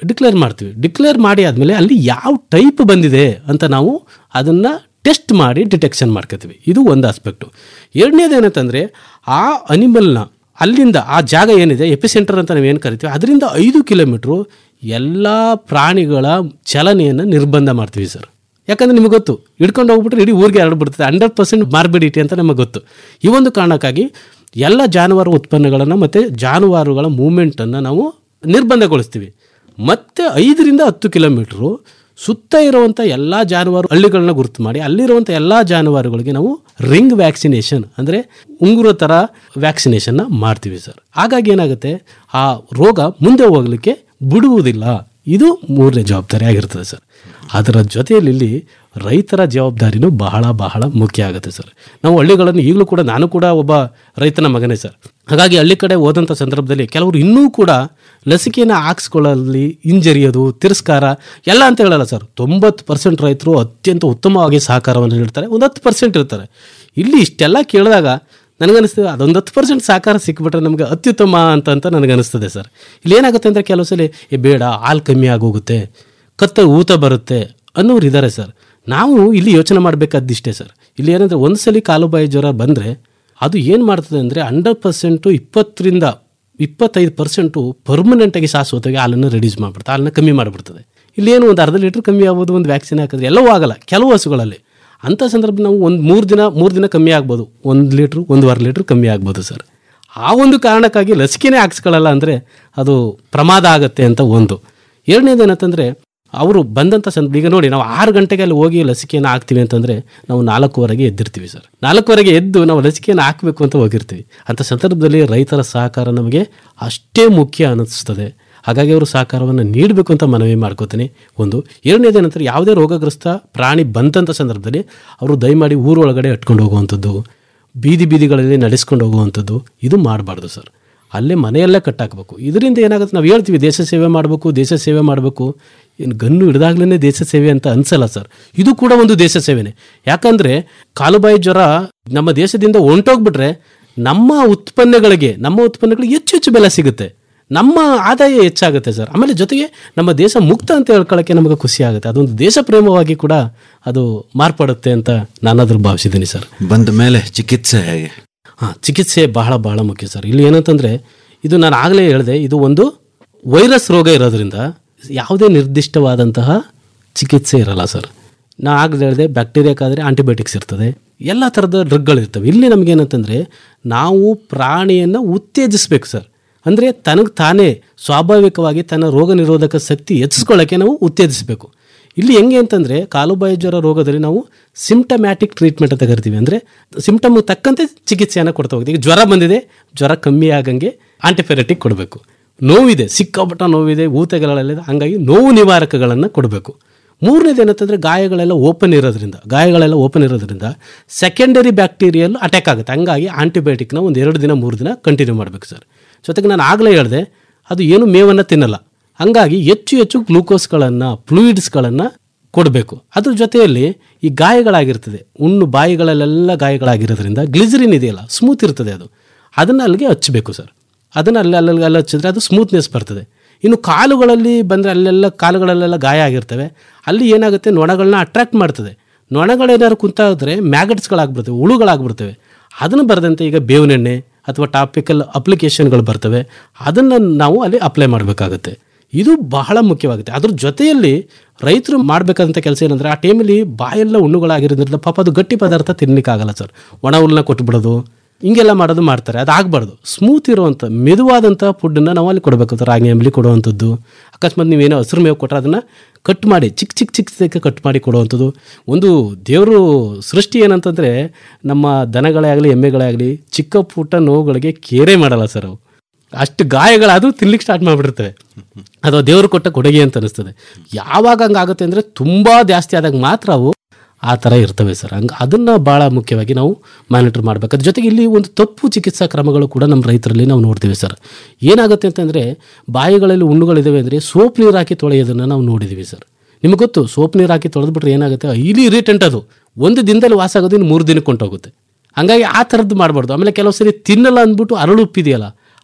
Speaker 7: ಡಿಕ್ಲೇರ್ ಮಾಡ್ತೀವಿ ಡಿಕ್ಲೇರ್ ಮಾಡಿ ಆದಮೇಲೆ ಅಲ್ಲಿ ಯಾವ ಟೈಪ್ ಬಂದಿದೆ ಅಂತ ನಾವು ಅದನ್ನು ಟೆಸ್ಟ್ ಮಾಡಿ ಡಿಟೆಕ್ಷನ್ ಮಾಡ್ಕೋತೀವಿ ಇದು ಒಂದು ಆಸ್ಪೆಕ್ಟು ಎರಡನೇದು ಏನಂತಂದರೆ ಆ ಅನಿಮಲ್ನ ಅಲ್ಲಿಂದ ಆ ಜಾಗ ಏನಿದೆ ಎಪಿಸೆಂಟರ್ ಅಂತ ನಾವು ಏನು ಕರಿತೀವಿ ಅದರಿಂದ ಐದು ಕಿಲೋಮೀಟ್ರು ಎಲ್ಲ ಪ್ರಾಣಿಗಳ ಚಲನೆಯನ್ನು ನಿರ್ಬಂಧ ಮಾಡ್ತೀವಿ ಸರ್ ಯಾಕಂದ್ರೆ ನಿಮಗೆ ಗೊತ್ತು ಹಿಡ್ಕೊಂಡು ಹೋಗ್ಬಿಟ್ರೆ ಇಡೀ ಊರಿಗೆ ಹರಡ್ಬಿಡ್ತದೆ ಹಂಡ್ರೆಡ್ ಪರ್ಸೆಂಟ್ ಮಾರ್ಬಿಡಿಟಿ ಅಂತ ನಮಗೆ ಗೊತ್ತು ಈ ಒಂದು ಕಾರಣಕ್ಕಾಗಿ ಎಲ್ಲ ಜಾನುವಾರು ಉತ್ಪನ್ನಗಳನ್ನು ಮತ್ತು ಜಾನುವಾರುಗಳ ಮೂಮೆಂಟನ್ನು ನಾವು ನಿರ್ಬಂಧಗೊಳಿಸ್ತೀವಿ ಮತ್ತು ಐದರಿಂದ ಹತ್ತು ಕಿಲೋಮೀಟ್ರು ಸುತ್ತ ಇರುವಂಥ ಎಲ್ಲ ಜಾನುವಾರು ಹಳ್ಳಿಗಳನ್ನ ಗುರುತು ಮಾಡಿ ಅಲ್ಲಿರುವಂಥ ಎಲ್ಲ ಜಾನುವಾರುಗಳಿಗೆ ನಾವು ರಿಂಗ್ ವ್ಯಾಕ್ಸಿನೇಷನ್ ಅಂದರೆ ಉಂಗುರ ಥರ ವ್ಯಾಕ್ಸಿನೇಷನ್ನ ಮಾಡ್ತೀವಿ ಸರ್ ಹಾಗಾಗಿ ಏನಾಗುತ್ತೆ ಆ ರೋಗ ಮುಂದೆ ಹೋಗಲಿಕ್ಕೆ ಬಿಡುವುದಿಲ್ಲ ಇದು ಮೂರನೇ ಜವಾಬ್ದಾರಿ ಆಗಿರ್ತದೆ ಸರ್ ಅದರ ಜೊತೆಯಲ್ಲಿ ಇಲ್ಲಿ ರೈತರ ಜವಾಬ್ದಾರಿನೂ ಬಹಳ ಬಹಳ ಮುಖ್ಯ ಆಗುತ್ತೆ ಸರ್ ನಾವು ಹಳ್ಳಿಗಳನ್ನು ಈಗಲೂ ಕೂಡ ನಾನು ಕೂಡ ಒಬ್ಬ ರೈತನ ಮಗನೇ ಸರ್ ಹಾಗಾಗಿ ಹಳ್ಳಿ ಕಡೆ ಹೋದಂಥ ಸಂದರ್ಭದಲ್ಲಿ ಕೆಲವರು ಇನ್ನೂ ಕೂಡ ಲಸಿಕೆಯನ್ನು ಹಾಕ್ಸ್ಕೊಳ್ಳಲ್ಲಿ ಹಿಂಜರಿಯೋದು ತಿರಸ್ಕಾರ ಎಲ್ಲ ಅಂತ ಹೇಳಲ್ಲ ಸರ್ ತೊಂಬತ್ತು ಪರ್ಸೆಂಟ್ ರೈತರು ಅತ್ಯಂತ ಉತ್ತಮವಾಗಿ ಸಹಕಾರವನ್ನು ನೀಡ್ತಾರೆ ಒಂದು ಹತ್ತು ಪರ್ಸೆಂಟ್ ಇರ್ತಾರೆ ಇಲ್ಲಿ ಇಷ್ಟೆಲ್ಲ ಕೇಳಿದಾಗ ನನಗನ್ನಿಸ್ತದೆ ಅದೊಂದು ಹತ್ತು ಪರ್ಸೆಂಟ್ ಸಹಕಾರ ಸಿಕ್ಬಿಟ್ರೆ ನಮಗೆ ಅತ್ಯುತ್ತಮ ಅಂತ ಅಂತ ನನಗನ್ನಿಸ್ತದೆ ಸರ್ ಇಲ್ಲಿ ಏನಾಗುತ್ತೆ ಅಂದರೆ ಕೆಲವು ಸಲ ಏ ಬೇಡ ಹಾಲು ಕಮ್ಮಿ ಆಗೋಗುತ್ತೆ ಕತ್ತ ಊತ ಬರುತ್ತೆ ಅನ್ನೋರು ಇದ್ದಾರೆ ಸರ್ ನಾವು ಇಲ್ಲಿ ಯೋಚನೆ ಮಾಡಬೇಕಾದಿಷ್ಟೇ ಸರ್ ಇಲ್ಲಿ ಏನಂದರೆ ಒಂದು ಸಲ ಕಾಲುಬಾಯಿ ಜ್ವರ ಬಂದರೆ ಅದು ಏನು ಮಾಡ್ತದೆ ಅಂದರೆ ಹಂಡ್ರೆಡ್ ಪರ್ಸೆಂಟು ಇಪ್ಪತ್ತರಿಂದ ಇಪ್ಪತ್ತೈದು ಪರ್ಸೆಂಟು ಪರ್ಮನೆಂಟಾಗಿ ಶಾಶ್ವತವಾಗಿ ಹಾಲನ್ನು ರೆಡ್ಯೂಸ್ ಮಾಡಿಬಿಡ್ತದೆ ಹಾಲನ್ನು ಕಮ್ಮಿ ಮಾಡಿಬಿಡ್ತದೆ ಇಲ್ಲೇನು ಒಂದು ಅರ್ಧ ಲೀಟ್ರ್ ಕಮ್ಮಿ ಆಗ್ಬೋದು ಒಂದು ವ್ಯಾಕ್ಸಿನ್ ಹಾಕಿದ್ರೆ ಎಲ್ಲವೂ ಆಗಲ್ಲ ಕೆಲವು ಹಸುಗಳಲ್ಲಿ ಅಂಥ ಸಂದರ್ಭ ನಾವು ಒಂದು ಮೂರು ದಿನ ಮೂರು ದಿನ ಕಮ್ಮಿ ಆಗ್ಬೋದು ಒಂದು ಲೀಟ್ರ್ ಒಂದೂವರೆ ಲೀಟ್ರ್ ಕಮ್ಮಿ ಆಗ್ಬೋದು ಸರ್ ಆ ಒಂದು ಕಾರಣಕ್ಕಾಗಿ ಲಸಿಕೆನೇ ಹಾಕ್ಸ್ಕೊಳ್ಳಲ್ಲ ಅಂದರೆ ಅದು ಪ್ರಮಾದ ಆಗುತ್ತೆ ಅಂತ ಒಂದು ಎರಡನೇದು ಏನಂತಂದರೆ ಅವರು ಬಂದಂಥ ಸಂದರ್ಭ ಈಗ ನೋಡಿ ನಾವು ಆರು ಗಂಟೆಗೆ ಅಲ್ಲಿ ಹೋಗಿ ಲಸಿಕೆಯನ್ನು ಹಾಕ್ತೀವಿ ಅಂತಂದರೆ ನಾವು ನಾಲ್ಕುವರೆಗೆ ಎದ್ದಿರ್ತೀವಿ ಸರ್ ನಾಲ್ಕುವರೆಗೆ ಎದ್ದು ನಾವು ಲಸಿಕೆಯನ್ನು ಹಾಕಬೇಕು ಅಂತ ಹೋಗಿರ್ತೀವಿ ಅಂಥ ಸಂದರ್ಭದಲ್ಲಿ ರೈತರ ಸಹಕಾರ ನಮಗೆ ಅಷ್ಟೇ ಮುಖ್ಯ ಅನ್ನಿಸ್ತದೆ ಹಾಗಾಗಿ ಅವರು ಸಹಕಾರವನ್ನು ನೀಡಬೇಕು ಅಂತ ಮನವಿ ಮಾಡ್ಕೋತೀನಿ ಒಂದು ಎರಡನೇದು ಏನಂತರ ಯಾವುದೇ ರೋಗಗ್ರಸ್ತ ಪ್ರಾಣಿ ಬಂದಂಥ ಸಂದರ್ಭದಲ್ಲಿ ಅವರು ದಯಮಾಡಿ ಊರೊಳಗಡೆ ಇಟ್ಕೊಂಡು ಹೋಗುವಂಥದ್ದು ಬೀದಿ ಬೀದಿಗಳಲ್ಲಿ ನಡೆಸ್ಕೊಂಡು ಹೋಗುವಂಥದ್ದು ಇದು ಮಾಡಬಾರ್ದು ಸರ್ ಅಲ್ಲೇ ಮನೆಯಲ್ಲೇ ಕಟ್ಟಾಕಬೇಕು ಇದರಿಂದ ಏನಾಗುತ್ತೆ ನಾವು ಹೇಳ್ತೀವಿ ದೇಶ ಸೇವೆ ಮಾಡಬೇಕು ದೇಶ ಸೇವೆ ಮಾಡಬೇಕು ಏನು ಗನ್ನು ಹಿಡಿದಾಗ್ಲೇ ದೇಶ ಸೇವೆ ಅಂತ ಅನ್ಸಲ್ಲ ಸರ್ ಇದು ಕೂಡ ಒಂದು ದೇಶ ಸೇವೆನೇ ಯಾಕಂದರೆ ಕಾಲುಬಾಯಿ ಜ್ವರ ನಮ್ಮ ದೇಶದಿಂದ ಹೊಂಟೋಗ್ಬಿಟ್ರೆ ನಮ್ಮ ಉತ್ಪನ್ನಗಳಿಗೆ ನಮ್ಮ ಉತ್ಪನ್ನಗಳಿಗೆ ಹೆಚ್ಚು ಹೆಚ್ಚು ಬೆಲೆ ಸಿಗುತ್ತೆ ನಮ್ಮ ಆದಾಯ ಹೆಚ್ಚಾಗುತ್ತೆ ಸರ್ ಆಮೇಲೆ ಜೊತೆಗೆ ನಮ್ಮ ದೇಶ ಮುಕ್ತ ಅಂತ ಹೇಳ್ಕೊಳ್ಳೋಕ್ಕೆ ನಮಗೆ ಖುಷಿ ಆಗುತ್ತೆ ಅದೊಂದು ದೇಶ ಪ್ರೇಮವಾಗಿ ಕೂಡ ಅದು ಮಾರ್ಪಡುತ್ತೆ ಅಂತ ನಾನಾದ್ರೂ ಭಾವಿಸಿದ್ದೀನಿ ಸರ್
Speaker 6: ಬಂದ ಮೇಲೆ ಚಿಕಿತ್ಸೆ ಹೇಗೆ
Speaker 7: ಹಾಂ ಚಿಕಿತ್ಸೆ ಬಹಳ ಬಹಳ ಮುಖ್ಯ ಸರ್ ಇಲ್ಲಿ ಏನಂತಂದರೆ ಇದು ನಾನು ಆಗಲೇ ಹೇಳಿದೆ ಇದು ಒಂದು ವೈರಸ್ ರೋಗ ಇರೋದ್ರಿಂದ ಯಾವುದೇ ನಿರ್ದಿಷ್ಟವಾದಂತಹ ಚಿಕಿತ್ಸೆ ಇರಲ್ಲ ಸರ್ ನಾ ಆಗಲೇ ಹೇಳಿದೆ ಬ್ಯಾಕ್ಟೀರಿಯಾಕ್ಕಾದರೆ ಆಂಟಿಬಯೋಟಿಕ್ಸ್ ಇರ್ತದೆ ಎಲ್ಲ ಥರದ ಡ್ರಗ್ಗಳಿರ್ತವೆ ಇಲ್ಲಿ ನಮಗೇನಂತಂದರೆ ನಾವು ಪ್ರಾಣಿಯನ್ನು ಉತ್ತೇಜಿಸ್ಬೇಕು ಸರ್ ಅಂದರೆ ತನಗೆ ತಾನೇ ಸ್ವಾಭಾವಿಕವಾಗಿ ತನ್ನ ರೋಗ ನಿರೋಧಕ ಶಕ್ತಿ ಹೆಚ್ಚಿಸ್ಕೊಳ್ಳೋಕ್ಕೆ ನಾವು ಉತ್ತೇಜಿಸಬೇಕು ಇಲ್ಲಿ ಹೆಂಗೆ ಅಂತಂದರೆ ಕಾಲುಬಾಯಿ ಜ್ವರ ರೋಗದಲ್ಲಿ ನಾವು ಸಿಂಪ್ಟಮ್ಯಾಟಿಕ್ ಟ್ರೀಟ್ಮೆಂಟ್ ಅಂತ ಕರಿತೀವಿ ಅಂದರೆ ಸಿಂಪ್ಟಮ್ ತಕ್ಕಂತೆ ಚಿಕಿತ್ಸೆಯನ್ನು ಕೊಡ್ತಾ ಹೋಗ್ತೀವಿ ಈಗ ಜ್ವರ ಬಂದಿದೆ ಜ್ವರ ಕಮ್ಮಿ ಆಗಂಗೆ ಆಂಟಿಫೆರೆಟಿಕ್ ಕೊಡಬೇಕು ನೋವಿದೆ ಸಿಕ್ಕಾಪಟ್ಟ ನೋವಿದೆ ಊತಗಳೆಲ್ಲ ಹಂಗಾಗಿ ನೋವು ನಿವಾರಕಗಳನ್ನು ಕೊಡಬೇಕು ಮೂರನೇದು ಏನಂತಂದರೆ ಗಾಯಗಳೆಲ್ಲ ಓಪನ್ ಇರೋದ್ರಿಂದ ಗಾಯಗಳೆಲ್ಲ ಓಪನ್ ಇರೋದ್ರಿಂದ ಸೆಕೆಂಡರಿ ಬ್ಯಾಕ್ಟೀರಿಯಲ್ ಅಟ್ಯಾಕ್ ಆಗುತ್ತೆ ಹಂಗಾಗಿ ಆಂಟಿಬಯೋಟಿಕ್ನ ಒಂದು ಎರಡು ದಿನ ಮೂರು ದಿನ ಕಂಟಿನ್ಯೂ ಮಾಡಬೇಕು ಸರ್ ಜೊತೆಗೆ ನಾನು ಆಗಲೇ ಹೇಳಿದೆ ಅದು ಏನು ಮೇವನ್ನು ತಿನ್ನಲ್ಲ ಹಂಗಾಗಿ ಹೆಚ್ಚು ಹೆಚ್ಚು ಗ್ಲೂಕೋಸ್ಗಳನ್ನು ಫ್ಲೂಯಿಡ್ಸ್ಗಳನ್ನು ಕೊಡಬೇಕು ಅದ್ರ ಜೊತೆಯಲ್ಲಿ ಈ ಗಾಯಗಳಾಗಿರ್ತದೆ ಹುಣ್ಣು ಬಾಯಿಗಳಲ್ಲೆಲ್ಲ ಗಾಯಗಳಾಗಿರೋದ್ರಿಂದ ಗ್ಲಿಸರಿನ್ ಇದೆಯಲ್ಲ ಸ್ಮೂತ್ ಇರ್ತದೆ ಅದು ಅದನ್ನು ಅಲ್ಲಿಗೆ ಹಚ್ಚಬೇಕು ಸರ್ ಅದನ್ನು ಅಲ್ಲಿ ಅಲ್ಲಿ ಅಲ್ಲಿ ಹಚ್ಚಿದ್ರೆ ಅದು ಸ್ಮೂತ್ನೆಸ್ ಬರ್ತದೆ ಇನ್ನು ಕಾಲುಗಳಲ್ಲಿ ಬಂದರೆ ಅಲ್ಲೆಲ್ಲ ಕಾಲುಗಳಲ್ಲೆಲ್ಲ ಗಾಯ ಆಗಿರ್ತವೆ ಅಲ್ಲಿ ಏನಾಗುತ್ತೆ ನೊಣಗಳನ್ನ ಅಟ್ರಾಕ್ಟ್ ಮಾಡ್ತದೆ ನೊಣಗಳೇನಾದ್ರು ಕುಂತಾದ್ರೆ ಮ್ಯಾಗಟ್ಸ್ಗಳಾಗ್ಬಿಡ್ತವೆ ಹುಳುಗಳಾಗ್ಬಿಡ್ತವೆ ಅದನ್ನು ಬರದಂತೆ ಈಗ ಬೇವಿನೆಣ್ಣೆ ಅಥವಾ ಟಾಪಿಕಲ್ ಅಪ್ಲಿಕೇಶನ್ಗಳು ಬರ್ತವೆ ಅದನ್ನು ನಾವು ಅಲ್ಲಿ ಅಪ್ಲೈ ಮಾಡಬೇಕಾಗುತ್ತೆ ಇದು ಬಹಳ ಮುಖ್ಯವಾಗುತ್ತೆ ಅದ್ರ ಜೊತೆಯಲ್ಲಿ ರೈತರು ಮಾಡಬೇಕಾದಂಥ ಕೆಲಸ ಏನಂದರೆ ಆ ಟೈಮಲ್ಲಿ ಬಾಯೆಲ್ಲ ಹುಣ್ಣುಗಳಾಗಿರೋದ್ರಿಂದ ಪಾಪ ಅದು ಗಟ್ಟಿ ಪದಾರ್ಥ ತಿನ್ನಲಿಕ್ಕಾಗಲ್ಲ ಸರ್ ಒಣ ಹುಲ್ಲನ್ನ ಕೊಟ್ಬಿಡೋದು ಹಿಂಗೆಲ್ಲ ಮಾಡೋದು ಮಾಡ್ತಾರೆ ಅದು ಆಗಬಾರ್ದು ಸ್ಮೂತ್ ಇರುವಂಥ ಮೆದುವಾದಂಥ ಫುಡ್ಡನ್ನು ನಾವು ಅಲ್ಲಿ ಕೊಡಬೇಕು ರಾಗಿ ಅಂಬಲಿ ಕೊಡುವಂಥದ್ದು ಅಕಸ್ಮಾತ್ ನೀವೇನೋ ಹಸಿರು ಮೇವು ಕೊಟ್ಟರೆ ಅದನ್ನು ಕಟ್ ಮಾಡಿ ಚಿಕ್ಕ ಚಿಕ್ಕ ಚಿಕ್ಕ ಚಿಕ್ಕ ಕಟ್ ಮಾಡಿ ಕೊಡುವಂಥದ್ದು ಒಂದು ದೇವರು ಸೃಷ್ಟಿ ಏನಂತಂದರೆ ನಮ್ಮ ದನಗಳೇ ಆಗಲಿ ಎಮ್ಮೆಗಳೇ ಆಗಲಿ ಚಿಕ್ಕ ಪುಟ್ಟ ನೋವುಗಳಿಗೆ ಕೇರೆ ಮಾಡಲ್ಲ ಸರ್ ಅವು ಅಷ್ಟು ಗಾಯಗಳಾದರೂ ತಿನ್ಲಿಕ್ಕೆ ಸ್ಟಾರ್ಟ್ ಮಾಡಿಬಿಡ್ತವೆ ಅದು ದೇವರು ಕೊಟ್ಟ ಕೊಡುಗೆ ಅಂತ ಅನಿಸ್ತದೆ ಯಾವಾಗ ಹಂಗಾಗುತ್ತೆ ಅಂದರೆ ತುಂಬ ಜಾಸ್ತಿ ಆದಾಗ ಮಾತ್ರ ಅವು ಆ ಥರ ಇರ್ತವೆ ಸರ್ ಹಂಗೆ ಅದನ್ನು ಭಾಳ ಮುಖ್ಯವಾಗಿ ನಾವು ಮಾನಿಟರ್ ಮಾಡಬೇಕು ಅದ್ರ ಜೊತೆಗೆ ಇಲ್ಲಿ ಒಂದು ತಪ್ಪು ಚಿಕಿತ್ಸಾ ಕ್ರಮಗಳು ಕೂಡ ನಮ್ಮ ರೈತರಲ್ಲಿ ನಾವು ನೋಡ್ತೀವಿ ಸರ್ ಏನಾಗುತ್ತೆ ಅಂತಂದರೆ ಬಾಯಿಗಳಲ್ಲಿ ಹುಣ್ಣುಗಳಿದ್ದಾವೆ ಅಂದರೆ ಸೋಪ್ ನೀರು ಹಾಕಿ ತೊಳೆಯೋದನ್ನು ನಾವು ನೋಡಿದ್ದೀವಿ ಸರ್ ನಿಮಗೆ ಗೊತ್ತು ಸೋಪ್ ನೀರು ಹಾಕಿ ತೊಳೆದ್ಬಿಟ್ರೆ ಏನಾಗುತ್ತೆ ಇಲ್ಲಿ ಇರಿಟೆಂಟ್ ಅದು ಒಂದು ದಿನದಲ್ಲಿ ವಾಸ ಆಗೋದು ಇನ್ನು ಮೂರು ದಿನಕ್ಕೆ ಹೊಂಟೋಗುತ್ತೆ ಹಂಗಾಗಿ ಆ ಥರದ್ದು ಮಾಡಬಾರ್ದು ಆಮೇಲೆ ಕೆಲವು ಸರಿ ತಿನ್ನಲ್ಲ ಅಂದ್ಬಿಟ್ಟು ಅರಳು ಉಪ್ಪಿದೆಯಲ್ಲ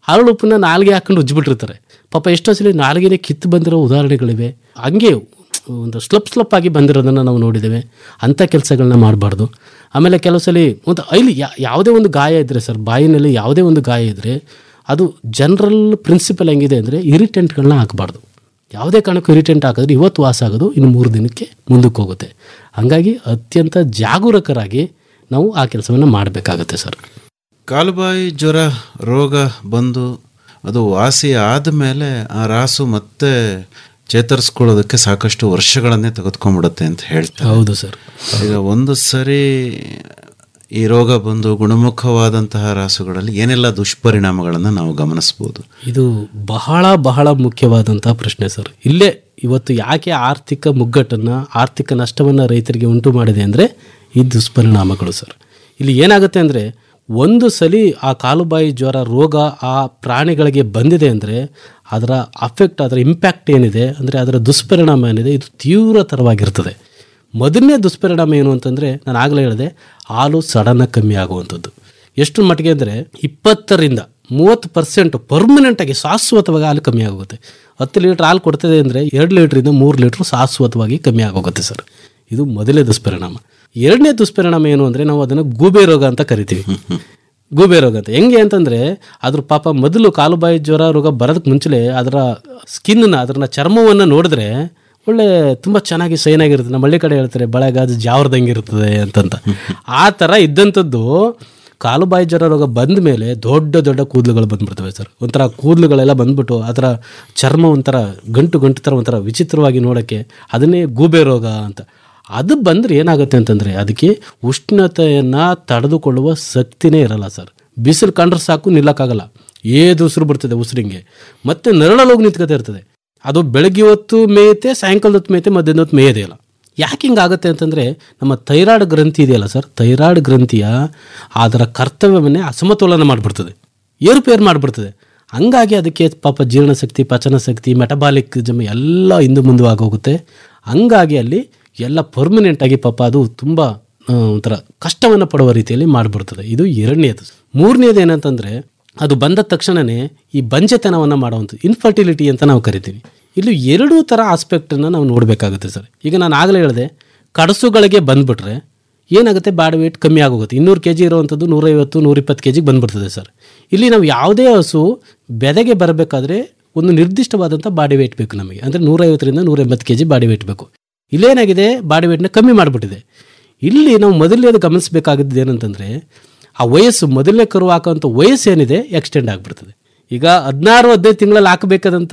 Speaker 7: ಹರಳುಪ್ಪನ್ನ ನಾಲ್ಗೆ ಹಾಕೊಂಡು ಉಜ್ಜಿಬಿಟ್ಟಿರ್ತಾರೆ ಪಾಪ ಎಷ್ಟೋ ಸಲ ನಾಲ್ಗೆನೆ ಕಿತ್ತು ಬಂದಿರೋ ಉದಾಹರಣೆಗಳಿವೆ ಹಂಗೆ ಒಂದು ಸ್ಲಪ್ ಸ್ಲಪ್ ಆಗಿ ಬಂದಿರೋದನ್ನು ನಾವು ನೋಡಿದ್ದೇವೆ ಅಂಥ ಕೆಲಸಗಳನ್ನ ಮಾಡಬಾರ್ದು ಆಮೇಲೆ ಕೆಲವು ಸಲ ಒಂದು ಐಲಿ ಯಾ- ಯಾವುದೇ ಒಂದು ಗಾಯ ಇದ್ದರೆ ಸರ್ ಬಾಯಿನಲ್ಲಿ ಯಾವುದೇ ಒಂದು ಗಾಯ ಇದ್ದರೆ ಅದು ಜನರಲ್ ಪ್ರಿನ್ಸಿಪಲ್ ಹೆಂಗಿದೆ ಅಂದರೆ ಇರಿಟೆಂಟ್ಗಳನ್ನ ಹಾಕಬಾರ್ದು ಯಾವುದೇ ಕಾರಣಕ್ಕೂ ಇರಿಟೆಂಟ್ ಹಾಕಿದ್ರೆ ಇವತ್ತು ವಾಸ ಆಗೋದು ಇನ್ನು ಮೂರು ದಿನಕ್ಕೆ ಮುಂದಕ್ಕೆ ಹೋಗುತ್ತೆ ಹಾಗಾಗಿ ಅತ್ಯಂತ ಜಾಗರೂಕರಾಗಿ ನಾವು ಆ ಕೆಲಸವನ್ನು ಮಾಡಬೇಕಾಗತ್ತೆ ಸರ್
Speaker 6: ಕಾಲುಬಾಯಿ ಜ್ವರ ರೋಗ ಬಂದು ಅದು ವಾಸಿ ಆದಮೇಲೆ ಆ ರಾಸು ಮತ್ತೆ ಚೇತರಿಸ್ಕೊಳ್ಳೋದಕ್ಕೆ ಸಾಕಷ್ಟು ವರ್ಷಗಳನ್ನೇ ತೆಗೆದುಕೊಂಡ್ಬಿಡುತ್ತೆ ಅಂತ ಹೇಳ್ತಾರೆ
Speaker 7: ಹೌದು ಸರ್
Speaker 6: ಈಗ ಒಂದು ಸರಿ ಈ ರೋಗ ಬಂದು ಗುಣಮುಖವಾದಂತಹ ರಾಸುಗಳಲ್ಲಿ ಏನೆಲ್ಲ ದುಷ್ಪರಿಣಾಮಗಳನ್ನು ನಾವು ಗಮನಿಸ್ಬೋದು
Speaker 7: ಇದು ಬಹಳ ಬಹಳ ಮುಖ್ಯವಾದಂಥ ಪ್ರಶ್ನೆ ಸರ್ ಇಲ್ಲೇ ಇವತ್ತು ಯಾಕೆ ಆರ್ಥಿಕ ಮುಗ್ಗಟ್ಟನ್ನು ಆರ್ಥಿಕ ನಷ್ಟವನ್ನು ರೈತರಿಗೆ ಉಂಟು ಮಾಡಿದೆ ಅಂದರೆ ಈ ದುಷ್ಪರಿಣಾಮಗಳು ಸರ್ ಇಲ್ಲಿ ಏನಾಗುತ್ತೆ ಅಂದರೆ ಒಂದು ಸಲಿ ಆ ಕಾಲುಬಾಯಿ ಜ್ವರ ರೋಗ ಆ ಪ್ರಾಣಿಗಳಿಗೆ ಬಂದಿದೆ ಅಂದರೆ ಅದರ ಅಫೆಕ್ಟ್ ಅದರ ಇಂಪ್ಯಾಕ್ಟ್ ಏನಿದೆ ಅಂದರೆ ಅದರ ದುಷ್ಪರಿಣಾಮ ಏನಿದೆ ಇದು ತೀವ್ರತರವಾಗಿರ್ತದೆ ಮೊದಲನೇ ದುಷ್ಪರಿಣಾಮ ಏನು ಅಂತಂದರೆ ನಾನು ಆಗಲೇ ಹೇಳಿದೆ ಹಾಲು ಸಡನ್ನಾಗಿ ಕಮ್ಮಿ ಆಗುವಂಥದ್ದು ಎಷ್ಟು ಮಟ್ಟಿಗೆ ಅಂದರೆ ಇಪ್ಪತ್ತರಿಂದ ಮೂವತ್ತು ಪರ್ಸೆಂಟ್ ಪರ್ಮನೆಂಟಾಗಿ ಶಾಶ್ವತವಾಗಿ ಹಾಲು ಕಮ್ಮಿ ಆಗೋಗುತ್ತೆ ಹತ್ತು ಲೀಟ್ರ್ ಹಾಲು ಕೊಡ್ತದೆ ಅಂದರೆ ಎರಡು ಲೀಟ್ರಿಂದ ಮೂರು ಲೀಟ್ರ್ ಶಾಶ್ವತವಾಗಿ ಕಮ್ಮಿ ಆಗೋಗುತ್ತೆ ಸರ್ ಇದು ಮೊದಲನೇ ದುಷ್ಪರಿಣಾಮ ಎರಡನೇ ದುಷ್ಪರಿಣಾಮ ಏನು ಅಂದರೆ ನಾವು ಅದನ್ನು ಗೂಬೆ ರೋಗ ಅಂತ ಕರಿತೀವಿ ಗೂಬೆ ರೋಗ ಅಂತ ಹೆಂಗೆ ಅಂತಂದರೆ ಅದ್ರ ಪಾಪ ಮೊದಲು ಕಾಲುಬಾಯಿ ಜ್ವರ ರೋಗ ಬರೋದಕ್ಕೆ ಮುಂಚೆ ಅದರ ಸ್ಕಿನ್ನ ಅದನ್ನ ಚರ್ಮವನ್ನು ನೋಡಿದ್ರೆ ಒಳ್ಳೆ ತುಂಬ ಚೆನ್ನಾಗಿ ಸೈನ್ ಆಗಿರುತ್ತೆ ನಮ್ಮ ಹಳ್ಳಿ ಕಡೆ ಹೇಳ್ತಾರೆ ಬಳೆಗಾಜು ಜಾವ್ರದಂಗೆ ಇರ್ತದೆ ಅಂತಂತ ಆ ಥರ ಇದ್ದಂಥದ್ದು ಕಾಲುಬಾಯಿ ಜ್ವರ ರೋಗ ಬಂದ ಮೇಲೆ ದೊಡ್ಡ ದೊಡ್ಡ ಕೂದಲುಗಳು ಬಂದ್ಬಿಡ್ತವೆ ಸರ್ ಒಂಥರ ಕೂದಲುಗಳೆಲ್ಲ ಬಂದ್ಬಿಟ್ಟು ಅದರ ಚರ್ಮ ಒಂಥರ ಗಂಟು ಗಂಟು ಥರ ಒಂಥರ ವಿಚಿತ್ರವಾಗಿ ನೋಡೋಕ್ಕೆ ಅದನ್ನೇ ಗೂಬೆ ರೋಗ ಅಂತ ಅದು ಬಂದರೆ ಏನಾಗುತ್ತೆ ಅಂತಂದರೆ ಅದಕ್ಕೆ ಉಷ್ಣತೆಯನ್ನು ತಡೆದುಕೊಳ್ಳುವ ಶಕ್ತಿನೇ ಇರಲ್ಲ ಸರ್ ಬಿಸಿಲು ಕಂಡ್ರೆ ಸಾಕು ನಿಲ್ಲಕ್ಕಾಗಲ್ಲ ಏದು ಉಸಿರು ಬರ್ತದೆ ಉಸಿರಿಂಗೆ ಮತ್ತೆ ನೆರಳಲ್ಲಿ ಹೋಗಿ ನಿಂತ್ಕೊತಾ ಇರ್ತದೆ ಅದು ಬೆಳಗ್ಗೆ ಹೊತ್ತು ಮೇಯುತ್ತೆ ಸಾಯಂಕಾಲದ ಹೊತ್ತು ಮೇಯುತ್ತೆ ಮಧ್ಯಾಹ್ನ ಹೊತ್ತು ಮೇಯೋದೇ ಇಲ್ಲ ಯಾಕೆ ಹಿಂಗಾಗುತ್ತೆ ಅಂತಂದರೆ ನಮ್ಮ ಥೈರಾಯ್ಡ್ ಗ್ರಂಥಿ ಇದೆಯಲ್ಲ ಸರ್ ಥೈರಾಯ್ಡ್ ಗ್ರಂಥಿಯ ಅದರ ಕರ್ತವ್ಯವನ್ನೇ ಅಸಮತೋಲನ ಮಾಡಿಬಿಡ್ತದೆ ಏರುಪೇರು ಮಾಡಿಬಿಡ್ತದೆ ಹಂಗಾಗಿ ಅದಕ್ಕೆ ಪಾಪ ಜೀರ್ಣಶಕ್ತಿ ಪಚನ ಶಕ್ತಿ ಮೆಟಬಾಲಿಕ್ ಜಮ್ ಎಲ್ಲ ಹಿಂದೆ ಮುಂದೆ ಆಗೋಗುತ್ತೆ ಹಂಗಾಗಿ ಅಲ್ಲಿ ಎಲ್ಲ ಪರ್ಮನೆಂಟಾಗಿ ಪಾಪ ಅದು ತುಂಬ ಆ, ಒಂಥರ ಕಷ್ಟವನ್ನು ಪಡುವ ರೀತಿಯಲ್ಲಿ ಮಾಡಿಬಿಡ್ತದೆ ಇದು ಎರಡನೇದು ಮೂರನೇದು ಏನಂತಂದರೆ ಅದು ಬಂದ ತಕ್ಷಣವೇ ಈ ಬಂಜೆತನವನ್ನು ಮಾಡುವಂಥದ್ದು ಇನ್ಫರ್ಟಿಲಿಟಿ ಅಂತ ನಾವು ಕರಿತೀವಿ ಇಲ್ಲಿ ಎರಡೂ ಥರ ಆಸ್ಪೆಕ್ಟನ್ನು ನಾವು ನೋಡಬೇಕಾಗುತ್ತೆ ಸರ್ ಈಗ ನಾನು ಆಗಲೇ ಹೇಳಿದೆ ಕಡಸುಗಳಿಗೆ ಬಂದ್ಬಿಟ್ರೆ ಏನಾಗುತ್ತೆ ಬಾಡಿ ವೇಟ್ ಕಮ್ಮಿ ಆಗೋಗುತ್ತೆ ಇನ್ನೂರು ಕೆ ಜಿ ಇರುವಂಥದ್ದು ನೂರೈವತ್ತು ನೂರಿಪ್ಪತ್ತು ಕೆ ಜಿಗೆ ಬಂದ್ಬಿಡ್ತದೆ ಸರ್ ಇಲ್ಲಿ ನಾವು ಯಾವುದೇ ಹಸು ಬೆದೆಗೆ ಬರಬೇಕಾದ್ರೆ ಒಂದು ನಿರ್ದಿಷ್ಟವಾದಂಥ ಬಾಡಿ ವೇಟ್ ಬೇಕು ನಮಗೆ ಅಂದರೆ ನೂರೈವತ್ತರಿಂದ ನೂರ ಎಂಬತ್ತು ಕೆ ಜಿ ಬಾಡಿ ವೇಟ್ ಬೇಕು ಇಲ್ಲೇನಾಗಿದೆ ಬಾಡಿ ವೇಟ್ನ ಕಮ್ಮಿ ಮಾಡಿಬಿಟ್ಟಿದೆ ಇಲ್ಲಿ ನಾವು ಮೊದಲನೇದು ಗಮನಿಸಬೇಕಾಗಿದ್ದು ಏನಂತಂದರೆ ಆ ವಯಸ್ಸು ಮೊದಲನೇ ಕರು ಹಾಕೋಂಥ ವಯಸ್ಸು ಏನಿದೆ ಎಕ್ಸ್ಟೆಂಡ್ ಆಗಿಬಿಡ್ತದೆ ಈಗ ಹದಿನಾರು ಹದಿನೈದು ತಿಂಗಳಲ್ಲಿ ಹಾಕಬೇಕಾದಂಥ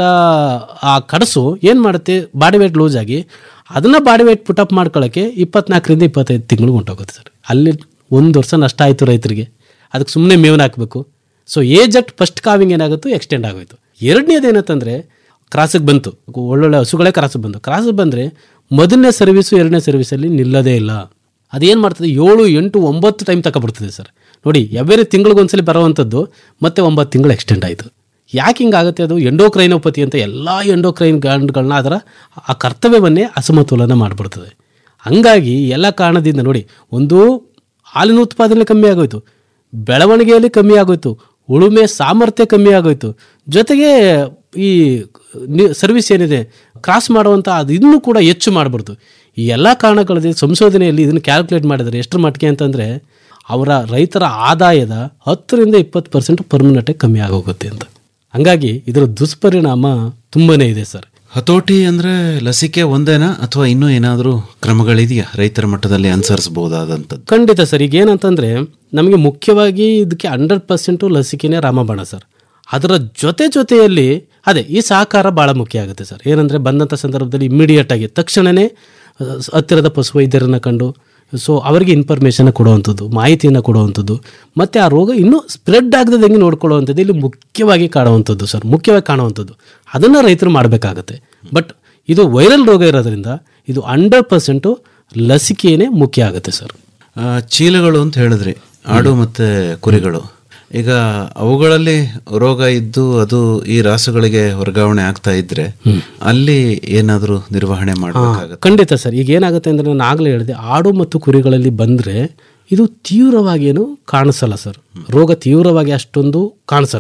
Speaker 7: ಆ ಕಡಸು ಏನು ಮಾಡುತ್ತೆ ಬಾಡಿ ವೇಟ್ ಲೂಸ್ ಆಗಿ ಅದನ್ನು ಬಾಡಿ ವೇಟ್ ಪುಟಪ್ ಮಾಡ್ಕೊಳ್ಳೋಕ್ಕೆ ಇಪ್ಪತ್ನಾಲ್ಕರಿಂದ ಇಪ್ಪತ್ತೈದು ತಿಂಗಳು ಹೊಂಟೋಗುತ್ತೆ ಸರ್ ಅಲ್ಲಿ ಒಂದು ವರ್ಷ ನಷ್ಟ ಆಯಿತು ರೈತರಿಗೆ ಅದಕ್ಕೆ ಸುಮ್ಮನೆ ಮೇವನ್ನ ಹಾಕಬೇಕು so age at first calving ಏನಾಗುತ್ತೋ ಎಕ್ಸ್ಟೆಂಡ್ ಆಗೋಯ್ತು ಎರಡನೇದು ಏನಂತಂದರೆ ಕ್ರಾಸಿಗೆ ಬಂತು ಒಳ್ಳೊಳ್ಳೆ ಹಸುಗಳೇ ಕ್ರಾಸಿಗೆ ಬಂತು ಕ್ರಾಸಿಗೆ ಬಂದರೆ ಮೊದಲನೇ ಸರ್ವಿಸು ಎರಡನೇ ಸರ್ವಿಸಲ್ಲಿ ನಿಲ್ಲದೇ ಇಲ್ಲ ಅದೇನು ಮಾಡ್ತದೆ ಏಳು ಎಂಟು ಒಂಬತ್ತು ಟೈಮ್ ತಗೊಬಿಡ್ತದೆ ಸರ್ ನೋಡಿ ಎವ್ರಿ ತಿಂಗಳಿಗೊಂದ್ಸಲಿ ಬರುವಂಥದ್ದು ಮತ್ತೆ ಒಂಬತ್ತು ತಿಂಗಳು ಎಕ್ಸ್ಟೆಂಡ್ ಆಯಿತು ಯಾಕೆ ಹಿಂಗಾಗುತ್ತೆ ಅದು ಎಂಡೋಕ್ರೈನೋಪತಿ ಅಂತ ಎಲ್ಲ ಎಂಡೋಕ್ರೈನ್ ಗ್ಯಾಂಡ್ಗಳನ್ನ ಅದರ ಆ ಕರ್ತವ್ಯವನ್ನೇ ಅಸಮತೋಲನ ಮಾಡಿಬಿಡ್ತದೆ ಹಂಗಾಗಿ ಎಲ್ಲ ಕಾರಣದಿಂದ ನೋಡಿ ಒಂದು ಹಾಲಿನ ಉತ್ಪಾದನೆ ಕಮ್ಮಿ ಆಗೋಯ್ತು ಬೆಳವಣಿಗೆಯಲ್ಲಿ ಕಮ್ಮಿ ಆಗೋಯ್ತು ಉಳುಮೆ ಸಾಮರ್ಥ್ಯ ಕಮ್ಮಿ ಆಗೋಯ್ತು ಜೊತೆಗೆ ಈ ನಿ- ಸರ್ವಿಸ್ ಏನಿದೆ ಕ್ರಾಸ್ ಮಾಡುವಂಥ ಅದು ಇನ್ನೂ ಕೂಡ ಹೆಚ್ಚು ಮಾಡಬಾರ್ದು ಈ ಎಲ್ಲ ಕಾರಣಗಳಿದೆ ಸಂಶೋಧನೆಯಲ್ಲಿ ಇದನ್ನು ಕ್ಯಾಲ್ಕುಲೇಟ್ ಮಾಡಿದ್ದಾರೆ ಎಷ್ಟರ ಮಟ್ಟಿಗೆ ಅಂತಂದರೆ ಅವರ ರೈತರ ಆದಾಯದ ಹತ್ತರಿಂದ ಇಪ್ಪತ್ತು ಪರ್ಸೆಂಟ್ ಪರ್ಮನೆಂಟಾಗಿ ಕಮ್ಮಿ ಆಗೋಗುತ್ತೆ ಅಂತ ಹಂಗಾಗಿ ಇದರ ದುಷ್ಪರಿಣಾಮ ತುಂಬನೇ ಇದೆ ಸರ್
Speaker 6: ಹತೋಟಿ ಅಂದ್ರೆ ಲಸಿಕೆ ಒಂದೇನಾ ಅಥವಾ ಇನ್ನೂ ಏನಾದರೂ ಕ್ರಮಗಳಿದೆಯಾ ರೈತರ ಮಟ್ಟದಲ್ಲಿ ಅನುಸರಿಸಬಹುದಾದಂಥದ್ದು
Speaker 7: ಖಂಡಿತ ಸರ್ ಈಗ ಏನಂತಂದರೆ ನಮಗೆ ಮುಖ್ಯವಾಗಿ ಇದಕ್ಕೆ ಹಂಡ್ರೆಡ್ ಪರ್ಸೆಂಟು ಲಸಿಕೆನೇ ರಾಮಬಾಣ ಸರ್ ಅದರ ಜೊತೆ ಜೊತೆಯಲ್ಲಿ ಅದೇ ಈ ಸಹಕಾರ ಭಾಳ ಮುಖ್ಯ ಆಗುತ್ತೆ ಸರ್ ಏನಂದರೆ ಬಂದಂಥ ಸಂದರ್ಭದಲ್ಲಿ ಇಮ್ಮಿಡಿಯೇಟ್ ಆಗಿ ತಕ್ಷಣವೇ ಅಹ್, ಹತ್ತಿರದ ಪಶುವೈದ್ಯರನ್ನು ಕಂಡು ಸೊ ಅವರಿಗೆ ಇನ್ಫಾರ್ಮೇಷನ್ ಕೊಡುವಂಥದ್ದು ಮಾಹಿತಿಯನ್ನು ಕೊಡುವಂಥದ್ದು ಮತ್ತು ಆ ರೋಗ ಇನ್ನೂ ಸ್ಪ್ರೆಡ್ ಆಗದೆ ಹೆಂಗೆ ನೋಡ್ಕೊಳ್ಳುವಂಥದ್ದು ಇಲ್ಲಿ ಮುಖ್ಯವಾಗಿ ಕಾಣುವಂಥದ್ದು ಸರ್ ಮುಖ್ಯವಾಗಿ ಕಾಣುವಂಥದ್ದು ಅದನ್ನು ರೈತರು ಮಾಡಬೇಕಾಗತ್ತೆ ಬಟ್ ಇದು ವೈರಲ್ ರೋಗ ಇರೋದ್ರಿಂದ ಇದು ಹಂಡ್ರೆಡ್ ಪರ್ಸೆಂಟು ಲಸಿಕೆಯೇ ಮುಖ್ಯ ಆಗುತ್ತೆ ಸರ್
Speaker 6: ಆ, ಚೀಲಗಳು ಅಂತ ಹೇಳಿದ್ರಿ ಆಡು ಮತ್ತೆ ಕುರಿಗಳು ಈಗ ಅವುಗಳಲ್ಲಿ ರೋಗ ಇದ್ದು ಅದು ಈ ರಾಸುಗಳಿಗೆ ವರ್ಗಾವಣೆ ಆಗ್ತಾ ಇದ್ರೆ ಅಲ್ಲಿ ಏನಾದರೂ ನಿರ್ವಹಣೆ ಮಾಡಬೇಕಾಗತ್ತೆ
Speaker 7: ಖಂಡಿತ ಸರ್ ಈಗ ಏನಾಗುತ್ತೆ ಅಂದರೆ ನಾನು ಆಗಲೇ ಹೇಳಿದೆ ಆಡು ಮತ್ತು ಕುರಿಗಳಲ್ಲಿ ಬಂದರೆ ಇದು ತೀವ್ರವಾಗಿ ಏನು ಕಾಣಿಸಲ್ಲ ಸರ್ ರೋಗ ತೀವ್ರವಾಗಿ ಅಷ್ಟೊಂದು ಕಾಣಿಸಲ್ಲ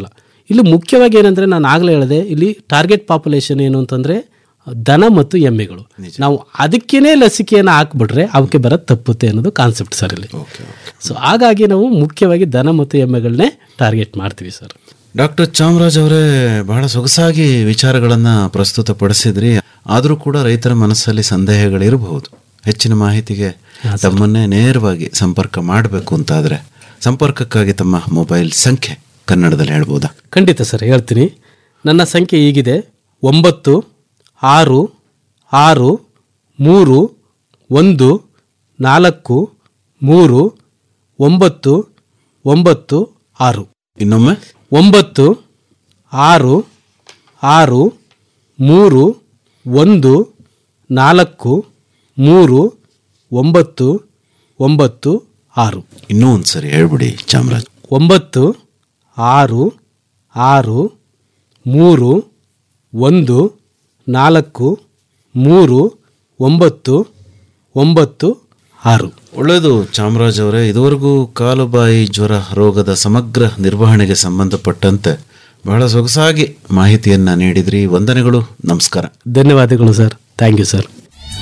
Speaker 7: ಇಲ್ಲಿ ಮುಖ್ಯವಾಗಿ ಏನಂದರೆ ನಾನು ಆಗಲೇ ಹೇಳಿದೆ ಇಲ್ಲಿ ಟಾರ್ಗೆಟ್ ಪಾಪ್ಯುಲೇಷನ್ ಏನು ಅಂತಂದರೆ ದನ ಮತ್ತು ಎಮ್ಮೆಗಳು ನಾವು ಅದಕ್ಕೇನೆ ಲಸಿಕೆಯನ್ನು ಹಾಕ್ಬಿಟ್ರೆ ಅವಕ್ಕೆ ಬರೋದು ತಪ್ಪುತ್ತೆ ಅನ್ನೋದು ಕಾನ್ಸೆಪ್ಟ್ ಸರ್ ಇಲ್ಲಿ ಸೊ ಹಾಗಾಗಿ ನಾವು ಮುಖ್ಯವಾಗಿ ದನ ಮತ್ತು ಎಮ್ಮೆಗಳನ್ನೇ ಟಾರ್ಗೆಟ್ ಮಾಡ್ತೀವಿ ಸರ್
Speaker 6: ಡಾಕ್ಟರ್ ಚಾಮರಾಜ್ ಅವರೇ ಬಹಳ ಸೊಗಸಾಗಿ ವಿಚಾರಗಳನ್ನು ಪ್ರಸ್ತುತಪಡಿಸಿದ್ರಿ ಆದರೂ ಕೂಡ ರೈತರ ಮನಸ್ಸಲ್ಲಿ ಸಂದೇಹಗಳಿರಬಹುದು ಹೆಚ್ಚಿನ ಮಾಹಿತಿಗೆ ತಮ್ಮನ್ನೇ ನೇರವಾಗಿ ಸಂಪರ್ಕ ಮಾಡಬೇಕು ಅಂತಾದರೆ ಸಂಪರ್ಕಕ್ಕಾಗಿ ತಮ್ಮ ಮೊಬೈಲ್ ಸಂಖ್ಯೆ ಕನ್ನಡದಲ್ಲಿ ಹೇಳ್ಬೋದಾ
Speaker 7: ಖಂಡಿತ ಸರ್ ಹೇಳ್ತೀನಿ ನನ್ನ ಸಂಖ್ಯೆ ಹೀಗಿದೆ ಒಂಬತ್ತು ಆರು ಆರು ಮೂರು ಒಂದು ನಾಲ್ಕು ಮೂರು ಒಂಬತ್ತು ಒಂಬತ್ತು ಆರು
Speaker 6: ಇನ್ನೊಮ್ಮೆ
Speaker 7: ಒಂಬತ್ತು ಆರು ಆರು ಮೂರು ಒಂದು ನಾಲ್ಕು ಮೂರು ಒಂಬತ್ತು ಒಂಬತ್ತು ಆರು
Speaker 6: ಇನ್ನೂ ಒಂದು ಸರಿ ಹೇಳ್ಬಿಡಿ ಚಾಮರಾಜ್
Speaker 7: ಒಂಬತ್ತು ಆರು ಆರು ಮೂರು ಒಂದು ನಾಲ್ಕು ಮೂರು ಒಂಬತ್ತು ಒಂಬತ್ತು ಆರು
Speaker 6: ಒಳ್ಳೆಯದು ಚಾಮರಾಜ್ ಅವರೇ ಇದುವರೆಗೂ ಕಾಲುಬಾಯಿ ಜ್ವರ ರೋಗದ ಸಮಗ್ರ ನಿರ್ವಹಣೆಗೆ ಸಂಬಂಧಪಟ್ಟಂತೆ ಬಹಳ ಸೊಗಸಾಗಿ ಮಾಹಿತಿಯನ್ನು ನೀಡಿದ್ರಿ ವಂದನೆಗಳು ನಮಸ್ಕಾರ
Speaker 7: ಧನ್ಯವಾದಗಳು ಸರ್ ಥ್ಯಾಂಕ್ ಯು ಸರ್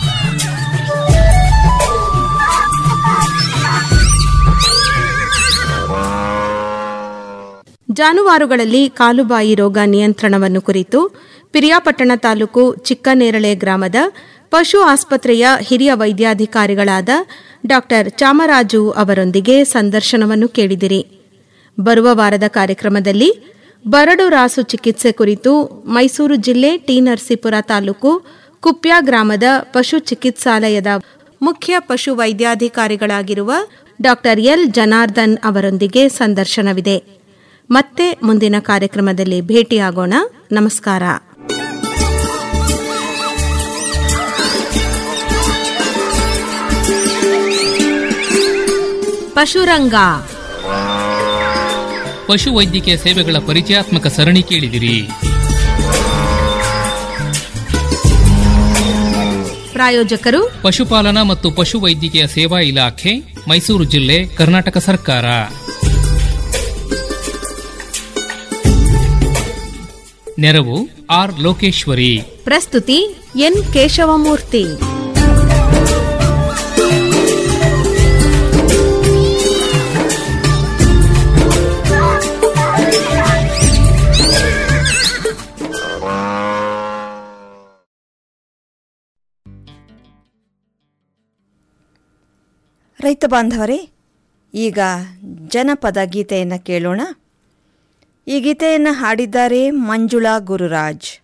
Speaker 5: ಜಾನುವಾರುಗಳಲ್ಲಿ ಕಾಲುಬಾಯಿ ರೋಗ ನಿಯಂತ್ರಣವನ್ನು ಕುರಿತು ಪಿರಿಯಾಪಟ್ಟಣ ತಾಲೂಕು ಚಿಕ್ಕನೇರಳೆ ಗ್ರಾಮದ ಪಶು ಆಸ್ಪತ್ರೆಯ ಹಿರಿಯ ವೈದ್ಯಾಧಿಕಾರಿಗಳಾದ ಡಾಕ್ಟರ್ ಚಾಮರಾಜು ಅವರೊಂದಿಗೆ ಸಂದರ್ಶನವನ್ನು ಕೇಳಿದಿರಿ ಬರುವ ವಾರದ ಕಾರ್ಯಕ್ರಮದಲ್ಲಿ ಬರಡು ರಾಸು ಚಿಕಿತ್ಸೆ ಕುರಿತು ಮೈಸೂರು ಜಿಲ್ಲೆ ಟಿ ನರಸೀಪುರ ತಾಲೂಕು ಕುಪ್ಯ ಗ್ರಾಮದ ಪಶು ಚಿಕಿತ್ಸಾಲಯದ ಮುಖ್ಯ ಪಶು ವೈದ್ಯಾಧಿಕಾರಿಗಳಾಗಿರುವ ಡಾಕ್ಟರ್ ಎಲ್ ಜನಾರ್ದನ್ ಅವರೊಂದಿಗೆ ಸಂದರ್ಶನವಿದೆ ಮತ್ತೆ ಮುಂದಿನ ಕಾರ್ಯಕ್ರಮದಲ್ಲಿ ಭೇಟಿಯಾಗೋಣ ನಮಸ್ಕಾರ ಪಶುರಂಗ
Speaker 2: ಪಶು ವೈದ್ಯಕೀಯ ಸೇವೆಗಳ ಪರಿಚಯಾತ್ಮಕ ಸರಣಿ ಕೇಳಿದಿರಿ
Speaker 5: ಪ್ರಾಯೋಜಕರು
Speaker 2: ಪಶುಪಾಲನಾ ಮತ್ತು ಪಶು ವೈದ್ಯಕೀಯ ಸೇವಾ ಇಲಾಖೆ ಮೈಸೂರು ಜಿಲ್ಲೆ ಕರ್ನಾಟಕ ಸರ್ಕಾರ ನೆರವು ಆರ್ ಲೋಕೇಶ್ವರಿ
Speaker 5: ಪ್ರಸ್ತುತಿ ಎನ್ ಕೇಶವಮೂರ್ತಿ
Speaker 1: ರೈತ ಬಾಂಧವರೇ ಈಗ ಜನಪದ ಗೀತೆಯನ್ನು ಕೇಳೋಣ ಈ ಗೀತೆಯನ್ನು ಹಾಡಿದ್ದಾರೆ ಮಂಜುಳಾ ಗುರುರಾಜ್